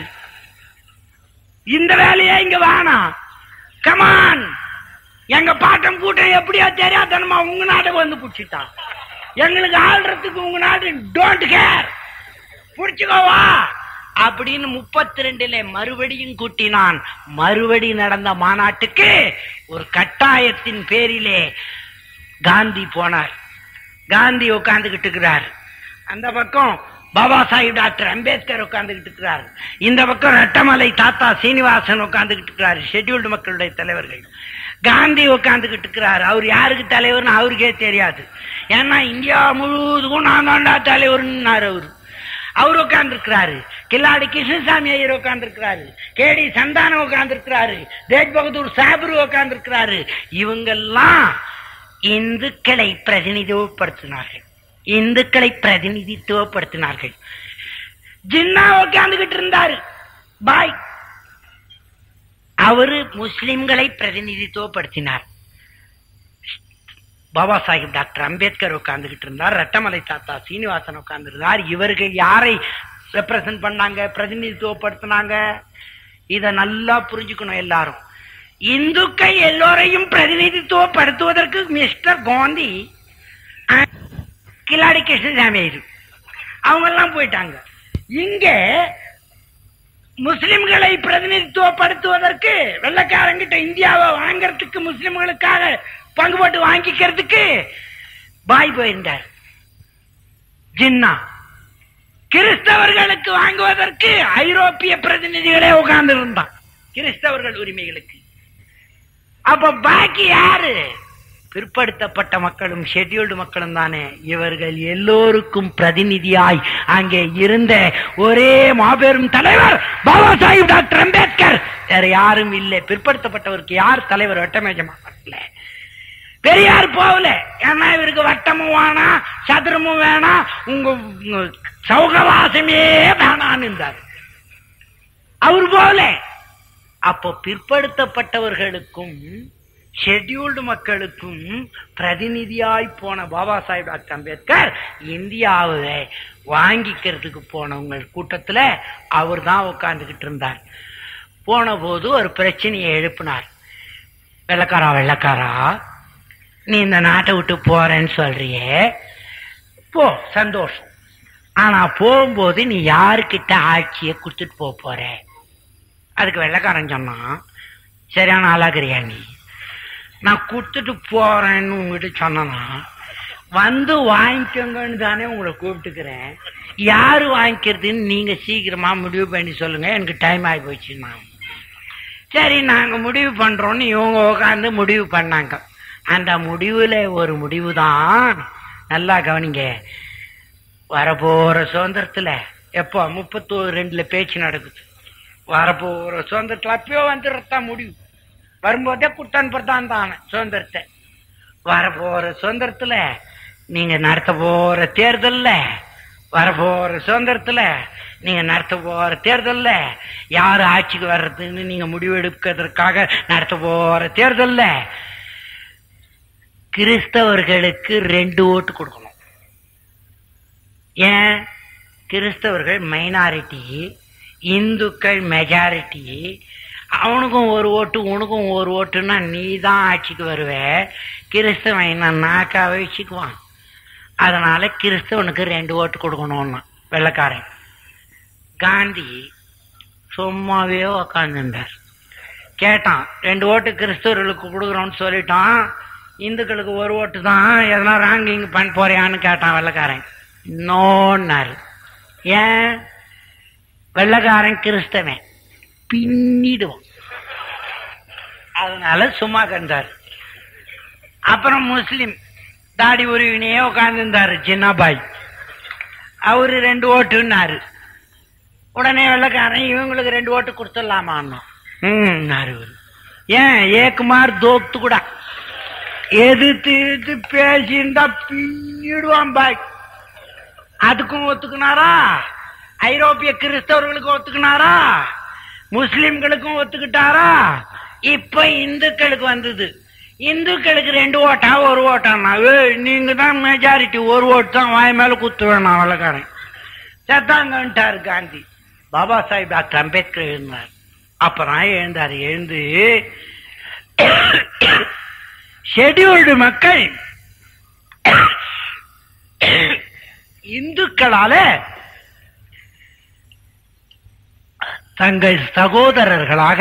இந்த வேலையே இங்க வேணாம் கமான் எங்க பாட்டம் கூட்டம் எப்படியா தெரியாதனமா உங்க நாட்டை வந்து புடிச்சிட்டான் எங்களுக்கு ஆள்றதுக்கு உங்க நாடு டோன்ட் கேர் புடிச்சுக்கோவா அப்படின்னு முப்பத்தி ரெண்டுல மறுபடியும் கூட்டினான் மறுபடி நடந்த மாநாட்டுக்கு ஒரு கட்டாயத்தின் பேரிலே காந்தி போனார் காந்தி உட்கார்ந்துகிட்டு இருக்கிறார் அந்த பக்கம் பாபா சாஹிப் டாக்டர் அம்பேத்கர் உட்கார்ந்துகிட்டு இருக்கிறார் இந்த பக்கம் ரெட்டமலை தாத்தா சீனிவாசன் உட்கார்ந்துகிட்டு இருக்கிறார் ஷெட்யூல்டு மக்களுடைய தலைவர்கள் காந்தி உட்கார்ந்துகிட்டு இருக்கிறார் அவர் யாருக்கு தலைவர்னு அவருக்கே தெரியாது ஏன்னா இந்தியா முழுவதுக்கும் நான் தாண்டா தலைவர்னாரு அவரு அவர் உட்கார்ந்து இருக்கிறாரு கில்லாடி கிருஷ்ணசாமி ஐயர் உட்கார்ந்து இருக்கிறாரு கேடி சந்தானம் உட்கார்ந்து இருக்கிறாரு தேஜ் பகதூர் சாபரு உட்கார்ந்து இருக்கிறாரு இவங்கெல்லாம் இந்துக்களை பிரதிநிதித்துவப்படுத்தினார்கள் இந்துக்களை பிரதிநிதித்துவப்படுத்தினார்கள் ஜின்னா உட்காந்துகிட்டு இருந்தாரு பாய் அவரு முஸ்லிம்களை பிரதிநிதித்துவப்படுத்தினார் பாபா சாஹிப் டாக்டர் அம்பேத்கர் உட்கார்ந்துகிட்டு இருந்தார் ரெட்டமலை தாத்தா சீனிவாசன் உட்கார்ந்திருந்தார் இவர்கள் யாரை ரெப்ரசன்ட் பண்ணாங்க பிரதிநிதித்துவப்படுத்தினாங்க இத நல்லா புரிஞ்சுக்கணும் எல்லாரும் இந்துக்கள் எல்லோரையும் பிரதிநிதித்துவப்படுத்துவதற்கு மிஸ்டர் காந்தி அஹ், கில்லாடி கிருஷ்ணசாமி அவங்க எல்லாம் போயிட்டாங்க இங்க முஸ்லிம்களை பிரதிநிதித்துவப்படுத்துவதற்கு வெள்ளக்காரங்கிட்ட இந்தியாவை வாங்கறதுக்கு முஸ்லிம்களுக்காக பங்கு போட்டு வாங்கிக்கிறதுக்கு பாய் போயிருந்தார் ஜின்னா கிறிஸ்தவர்களுக்கு வாங்குவதற்கு ஐரோப்பிய பிரதிநிதிகளே உட்கார்ந்து இருந்தான் கிறிஸ்தவர்கள் உரிமைகளுக்கு அப்ப பாக்கி யாரு பிற்படுத்தப்பட்ட மக்களும் ஷெட்யூல்டு மக்களும் தானே இவர்கள் எல்லோருக்கும் பிரதிநிதியாய் அங்கே இருந்த ஒரே மாபெரும் தலைவர் பாபா சாஹிப் டாக்டர் அம்பேத்கர் வேற யாரும் இல்லை பிற்படுத்தப்பட்டவருக்கு யார் தலைவர் வட்டமேஜமா இல்ல பெரியார் போகல ஏன்னா இவருக்கு வட்டமும் வேணாம் சதுரமும் வேணாம் உங்க உங்க சௌகவாசமே வேணான்னு இருந்தார் அவர் போகல அப்போ பிற்படுத்தப்பட்டவர்களுக்கும் ஷெட்யூல்டு மக்களுக்கும் பிரதிநிதியாய் போன பாபா சாஹிப் டாக்டர் அம்பேத்கர் இந்தியாவை வாங்கிக்கிறதுக்கு போனவங்க கூட்டத்துல அவர் தான் உட்கார்ந்துகிட்டு இருந்தார் போன போது ஒரு பிரச்சனையை எழுப்பினார் வெள்ளக்காரா வெள்ளக்காரா நீ இந்த நாட்டை விட்டு போறேன்னு சொல்றியே போ சந்தோஷம் ஆனா போகும்போது நீ யாருக்கிட்ட ஆட்சியை கொடுத்துட்டு போக போற அதுக்கு வெள்ளக்காரன் சொன்னான் சரியான ஆளாகிறியா நீ நான் கொடுத்துட்டு போறேன்னு உங்ககிட்ட சொன்னா வந்து வாங்கிக்கோங்கன்னு தானே உங்களை கூப்பிட்டுக்கிறேன் யாரு வாங்கிக்கிறதுன்னு நீங்க சீக்கிரமா முடிவு பண்ணி சொல்லுங்க எனக்கு டைம் ஆகி போச்சுன்னா சரி நாங்க முடிவு பண்றோம்னு இவங்க உட்காந்து முடிவு பண்ணாங்க அந்த முடிவுல ஒரு முடிவு தான் நல்லா கவனிங்க வரப்போற சுதந்திரத்துல எப்போ முப்பத்தோரு ரெண்டுல பேச்சு நடக்குது வரப்போற சுதந்திரத்துல அப்பயோ வந்துடுறதான் முடிவு வரும்போதே குட்டான் பிரதான் தானே சுதந்திரத்தை வரப்போற சுதந்திரத்துல நீங்க நடத்த போற தேர்தல்ல வரப்போற சுதந்திரத்துல நீங்க நடத்த போற தேர்தல்ல யாரு ஆட்சிக்கு வர்றதுன்னு நீங்க முடிவு எடுக்கிறதுக்காக நடத்த போற தேர்தல்ல கிறிஸ்தவர்களுக்கு ரெண்டு ஓட்டு கொடுக்கணும் ஏன் கிறிஸ்தவர்கள் மைனாரிட்டி இந்துக்கள் மெஜாரிட்டி அவனுக்கும் ஒரு ஓட்டு உனக்கும் ஒரு ஓட்டுன்னா நீ தான் ஆட்சிக்கு வருவ கிறிஸ்தவன் என்ன நாக்கா வச்சுக்குவான் அதனால கிறிஸ்தவனுக்கு ரெண்டு ஓட்டு கொடுக்கணும்னா வெள்ளக்காரன் காந்தி சும்மாவே உக்காந்துருந்தார் கேட்டான் ரெண்டு ஓட்டு கிறிஸ்தவர்களுக்கு கொடுக்குறோம்னு சொல்லிட்டான் இந்துக்களுக்கு ஒரு ஓட்டு தான் எதனா ராங்கிங் பண்ண போறியான்னு கேட்டான் வெள்ளக்காரன் நோன்னாரு ஏன் வெள்ளக்காரன் கிறிஸ்தவன் பின்னிடுவான் அதனால சும்மா கண்டார் அப்புறம் முஸ்லிம் தாடி உருவினையே உட்கார்ந்துருந்தாரு ஜின்னாபாய் அவரு ரெண்டு ஓட்டுன்னாரு உடனே வெள்ளக்காரன் இவங்களுக்கு ரெண்டு ஓட்டு கொடுத்துடலாமான்னு ம் இவரு ஏன் ஏக்குமார் தோத்து கூட எதிர்த்து எதிர்த்து பேசியிருந்தா பின்னிடுவான் பாய் அதுக்கும் ஒத்துக்குனாரா ஐரோப்பிய கிறிஸ்தவர்களுக்கும் ஒத்துக்குனாரா முஸ்லிம்களுக்கும் ஒத்துக்கிட்டாரா இப்ப இந்துக்களுக்கு வந்தது இந்துக்களுக்கு ரெண்டு ஓட்டா ஒரு ஓட்டானா ஏய், நீங்க தான் மெஜாரிட்டி ஒரு ஓட்டு தான் வாய் மேல குத்து வேணாம் வழக்காரன் செத்தாங்கன்ட்டாரு காந்தி பாபா சாஹிப் டாக்டர் அம்பேத்கர் எழுந்தார் அப்புறம் எழுந்தார் எழுந்து ஷெட்யூல்டு மக்கள் இந்துக்களால தங்கள் சகோதரர்களாக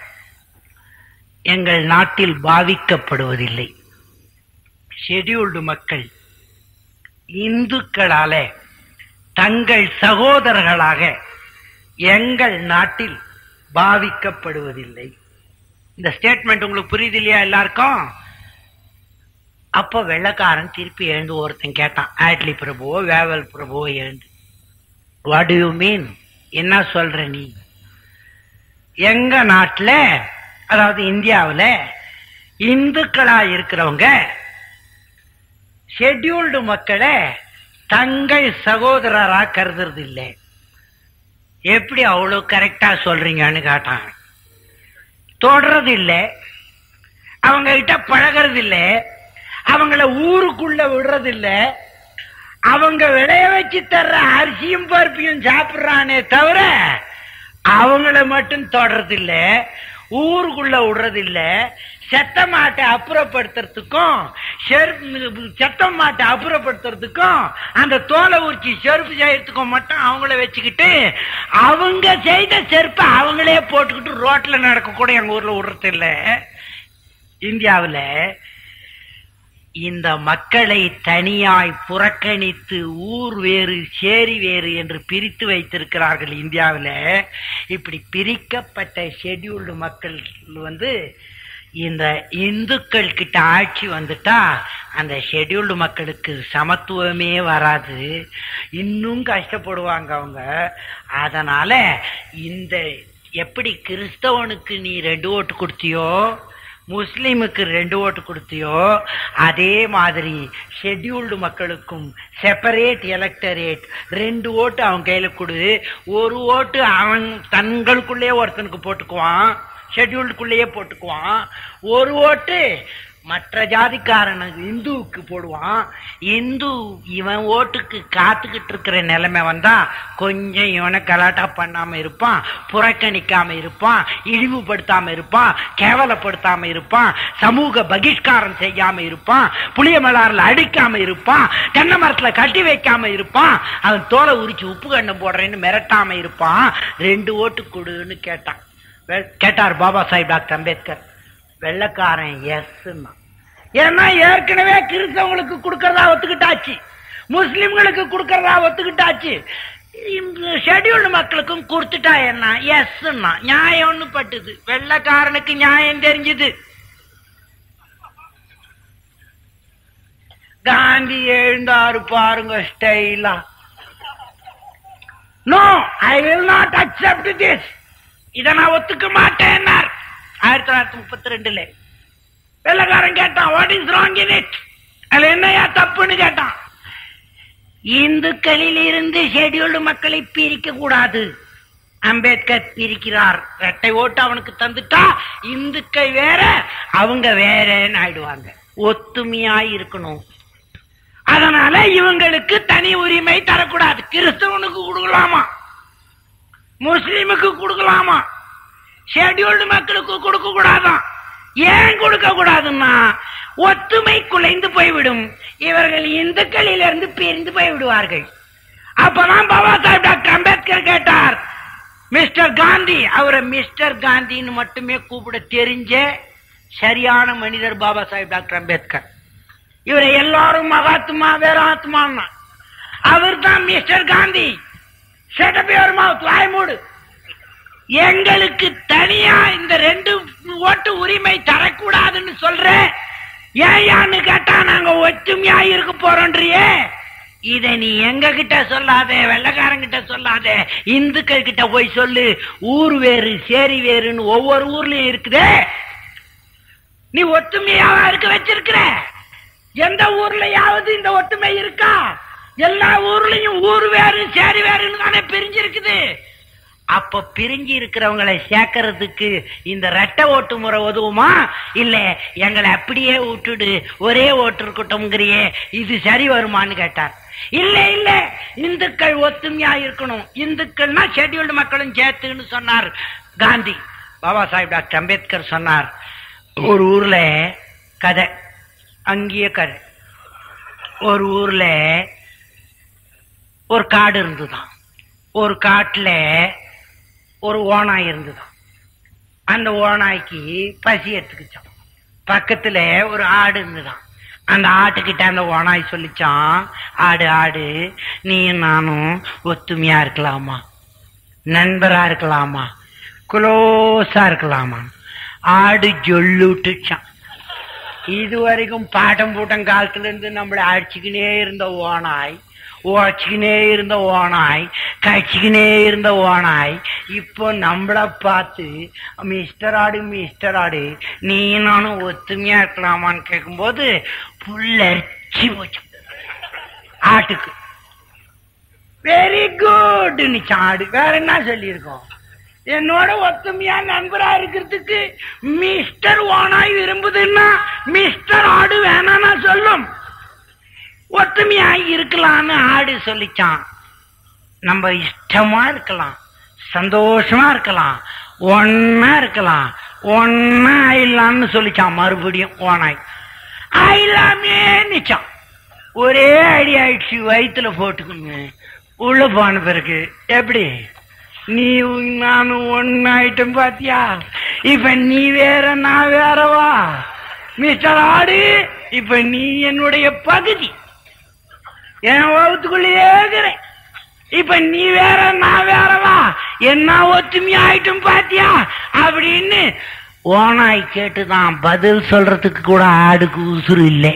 எங்கள் நாட்டில் பாவிக்கப்படுவதில்லை ஷெட்யூல்டு மக்கள் இந்துக்களால தங்கள் சகோதரர்களாக எங்கள் நாட்டில் பாவிக்கப்படுவதில்லை இந்த ஸ்டேட்மெண்ட் உங்களுக்கு புரியுது இல்லையா எல்லாருக்கும் அப்ப வெள்ளக்காரன் திருப்பி எழுந்து ஒருத்தன் கேட்டான் ஆட்லி பிரபுவோ வேவல் பிரபுவோ எழுந்து வாட் யூ மீன் என்ன சொல்ற நீ எங்க நாட்டுல அதாவது இந்தியாவுல இந்துக்களா இருக்கிறவங்க ஷெட்யூல்டு மக்களை தங்கள் சகோதரரா கருதுறது இல்லை எப்படி அவ்வளவு கரெக்டா சொல்றீங்கன்னு கேட்டாங்க தொடறது இல்லை அவங்க கிட்ட பழகிறது இல்லை அவங்கள ஊருக்குள்ள விடுறது இல்லை அவங்க விளைய வச்சு தர்ற அரிசியும் பருப்பியும் சாப்பிடுறானே தவிர அவங்கள மட்டும் தொடறது இல்ல ஊருக்குள்ள விடுறது இல்ல செத்த மாட்டை அப்புறப்படுத்துறதுக்கும் செருப்பு செத்த மாட்டை அப்புறப்படுத்துறதுக்கும் அந்த தோலை உரிச்சி செருப்பு செய்யறதுக்கும் மட்டும் அவங்கள வச்சுக்கிட்டு அவங்க செய்த செருப்பை அவங்களே போட்டுக்கிட்டு ரோட்ல நடக்க கூட எங்க ஊர்ல விடுறது இல்ல இந்தியாவுல இந்த மக்களை தனியாய் புறக்கணித்து ஊர் வேறு சேரி வேறு என்று பிரித்து வைத்திருக்கிறார்கள் இந்தியாவில் இப்படி பிரிக்கப்பட்ட ஷெட்யூல்டு மக்கள் வந்து இந்த இந்துக்கள் கிட்ட ஆட்சி வந்துட்டா அந்த ஷெட்யூல்டு மக்களுக்கு சமத்துவமே வராது இன்னும் கஷ்டப்படுவாங்க அவங்க அதனால இந்த எப்படி கிறிஸ்தவனுக்கு நீ ரெண்டு ஓட்டு கொடுத்தியோ முஸ்லீமுக்கு ரெண்டு ஓட்டு கொடுத்தியோ அதே மாதிரி ஷெட்யூல்டு மக்களுக்கும் செப்பரேட் எலக்டரேட் ரெண்டு ஓட்டு அவன் கையில கொடு ஒரு ஓட்டு அவன் தங்களுக்குள்ளேயே ஒருத்தனுக்கு போட்டுக்குவான் ஷெட்யூல்டுக்குள்ளேயே போட்டுக்குவான் ஒரு ஓட்டு மற்ற ஜாதிக்காரனுக்கு இந்துவுக்கு போடுவான் இந்து இவன் ஓட்டுக்கு காத்துக்கிட்டு இருக்கிற நிலைமை வந்தா கொஞ்சம் இவனை கலாட்டா பண்ணாம இருப்பான் புறக்கணிக்காம இருப்பான் இழிவுபடுத்தாம இருப்பான் கேவலப்படுத்தாம இருப்பான் சமூக பகிஷ்காரம் செய்யாம இருப்பான் புளிய மலாரில் அடிக்காம இருப்பான் தென்னை மரத்துல கட்டி வைக்காம இருப்பான் அவன் தோலை உரிச்சு உப்பு கண்டம் போடுறேன்னு மிரட்டாம இருப்பான் ரெண்டு ஓட்டு கொடுன்னு கேட்டான் வெ- கேட்டார் பாபா சாஹிப் டாக்டர் அம்பேத்கர் வெள்ளக்காரன் எஸ் ஏன்னா ஏற்கனவே கிறிஸ்தவங்களுக்கு கொடுக்கறதா ஒத்துக்கிட்டாச்சு முஸ்லிம்களுக்கு கொடுக்கறதா ஒத்துக்கிட்டாச்சு ஷெட்யூல்டு மக்களுக்கும் கொடுத்துட்டா என்ன எஸ் நியாயம்னு பட்டுது வெள்ளக்காரனுக்கு நியாயம் தெரிஞ்சது காந்தி எழுந்தாரு பாருங்க ஸ்டைலா no I will not accept this இத நான் ஒத்துக்க மாட்டேன் ஆயிரத்தி தொள்ளாயிரத்தி முப்பத்தி ரெண்டுல வெள்ளக்காரன் கேட்டான் what is wrong in it அதுல என்னையா தப்புன்னு கேட்டான் இந்துக்களில் இருந்து ஷெட்யூல்டு மக்களை பிரிக்க கூடாது அம்பேத்கர் பிரிக்கிறார் ரெட்டை ஓட்டு அவனுக்கு தந்துட்டா இந்துக்கள் வேற அவங்க வேறன்னு ஆயிடுவாங்க ஒத்துமையா இருக்கணும் அதனால இவங்களுக்கு தனி உரிமை தரக்கூடாது கிறிஸ்தவனுக்கு கொடுக்கலாமா முஸ்லிமுக்கு கொடுக்கலாமா ஷெட்யூல்டு மக்களுக்கு கொடுக்க கூடாதான் ஏன் கொடுக்க கூடாதுன்னா ஒத்துமை குலைந்து போய்விடும் இவர்கள் இந்துக்களில் இருந்து பிரிந்து போய் விடுவார்கள் அப்பதான் பாபா சாஹிப் டாக்டர் அம்பேத்கர் கேட்டார் மிஸ்டர் காந்தி அவரை மிஸ்டர் காந்தின்னு மட்டுமே கூப்பிட தெரிஞ்ச சரியான மனிதர் பாபா சாஹிப் டாக்டர் அம்பேத்கர் இவரை எல்லாரும் மகாத்மா வேறாத்மான்னா அவர் தான் mister Gandhi shut up your mouth வாய் மூடு எங்களுக்கு தனியா இந்த ரெண்டு ஓட்டு உரிமை தரக்கூடாதுன்னு சொல்ற ஏயான்னு கேட்டா நாங்க ஒற்றுமையா இருக்க போறோன்றியே இத நீ எங்க கிட்ட சொல்லாத வெள்ளக்காரங்கிட்ட சொல்லாத இந்துக்கள் கிட்ட போய் சொல்லு ஊர் வேறு சேரி வேறுன்னு ஒவ்வொரு ஊர்லயும் இருக்குதே நீ ஒற்றுமையாவா இருக்க வச்சிருக்கிற எந்த ஊர்லயாவது இந்த ஒற்றுமை இருக்கா எல்லா ஊர்லயும் ஊர் வேறு சேரி வேறுன்னு தானே பிரிஞ்சிருக்குது அப்ப பிரிஞ்சு இருக்கிறவங்களை சேர்க்கறதுக்கு இந்த ரெட்டை ஓட்டு முறை உதவுமா இல்ல எங்களை அப்படியே விட்டுடு ஒரே ஓட்டு இருக்கட்டும்ங்கிறியே இது சரி வருமான்னு கேட்டார் இல்ல இல்ல இந்துக்கள் ஒத்துமையா இருக்கணும் இந்துக்கள்னா ஷெட்யூல்டு மக்களும் சேர்த்துன்னு சொன்னார் காந்தி பாபா சாஹிப் டாக்டர் அம்பேத்கர் சொன்னார் ஒரு ஊர்ல கதை அங்கேயே கதை ஒரு ஊர்ல ஒரு காடு இருந்துதான் ஒரு காட்டுல ஒரு ஓனாய் இருந்துதான் அந்த ஓனாய்க்கு பசி எடுத்துக்கிச்சான் பக்கத்துல ஒரு ஆடு இருந்துதான் அந்த ஆட்டுக்கிட்ட அந்த ஓனாய் சொல்லிச்சான் ஆடு ஆடு நீ நானும் ஒத்துமையா இருக்கலாமா நண்பரா இருக்கலாமா குளோஸா இருக்கலாமா ஆடு ஜொல்லுட்டுச்சான் இது வரைக்கும் பாட்டம் பூட்டம் காலத்துல இருந்து நம்மளை அடிச்சுக்கினே இருந்த ஓனாய் உழைச்சிக்கினே இருந்த ஓனாய் கழிச்சுக்கினே இருந்த ஓனாய் இப்போ நம்மள பார்த்து மிஸ்டர் ஆடு மிஸ்டர் ஆடு நீ நானும் ஒத்துமையா இருக்கலாமான்னு கேட்கும்போது புல்லரிச்ச பசி போச்சு ஆட்டுக்கு வெரி குட் ஆடு வேற என்ன சொல்லியிருக்கோம் என்னோட ஒத்துமையா நண்பரா இருக்கிறதுக்கு மிஸ்டர் ஓனாய் விரும்புதுன்னா மிஸ்டர் ஆடு வேணாம்னா சொல்லும் ஒத்துமையா இருக்கலாம்னு ஆடு சொல்லிச்சான் நம்ம இஷ்டமா இருக்கலாம் சந்தோஷமா இருக்கலாம் ஒன்னா இருக்கலாம் ஒன்னா ஆயிடலாம்னு சொல்லிச்சான் மறுபடியும் ஓனாய் ஆயிடலாமே நிச்சான் ஒரே அடி ஆயிடுச்சு வயிற்றுல போட்டுக்கோங்க உள்ள போன பிறகு எப்படி நீ நானும் ஒன்னாயிட்டும் பாத்தியா இப்ப நீ வேற நான் வேறவா மிஸ்டர் ஆடு இப்ப நீ என்னுடைய பகுதி என் வகுத்துக்குள்ளேயே இருக்கிறேன் இப்ப நீ வேற நான் வேறவா என்ன ஒத்துமை ஆயிட்டும் பாத்தியா அப்படின்னு ஓனாய் கேட்டுதான் பதில் சொல்றதுக்கு கூட ஆடுக்கு உசுறு இல்லை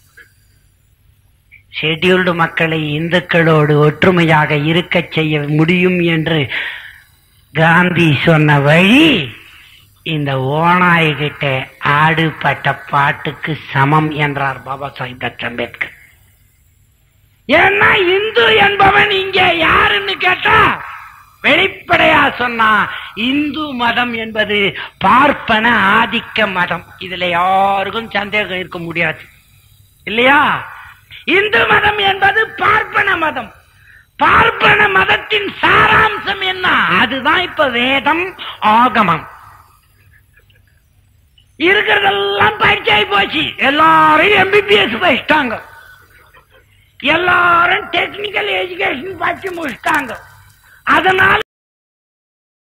ஷெட்யூல்டு மக்களை இந்துக்களோடு ஒற்றுமையாக இருக்கச் செய்ய முடியும் என்று காந்தி சொன்ன வழி இந்த ஓநாய்கிட்ட ஆடு பட்ட பாட்டுக்கு சமம் என்றார் பாபா சாஹிப் டாக்டர் அம்பேத்கர் ஏன்னா இந்து என்பவன் இங்கே யாருன்னு கேட்டா வெளிப்படையா சொன்னா இந்து மதம் என்பது பார்ப்பன ஆதிக்க மதம் இதுல யாருக்கும் சந்தேகம் இருக்க முடியாது இல்லையா இந்து மதம் என்பது பார்ப்பன மதம் பார்ப்பன மதத்தின் சாராம்சம் என்ன அதுதான் இப்ப வேதம் ஆகமம் இருக்கிறதெல்லாம் பயிற்சியாகி போச்சு எல்லாரும் எம்பிபிஎஸ் படிச்சிட்டாங்க எல்லாரும் டெக்னிக்கல் எஜுகேஷன் படிச்சு முடிச்சிட்டாங்க அதனால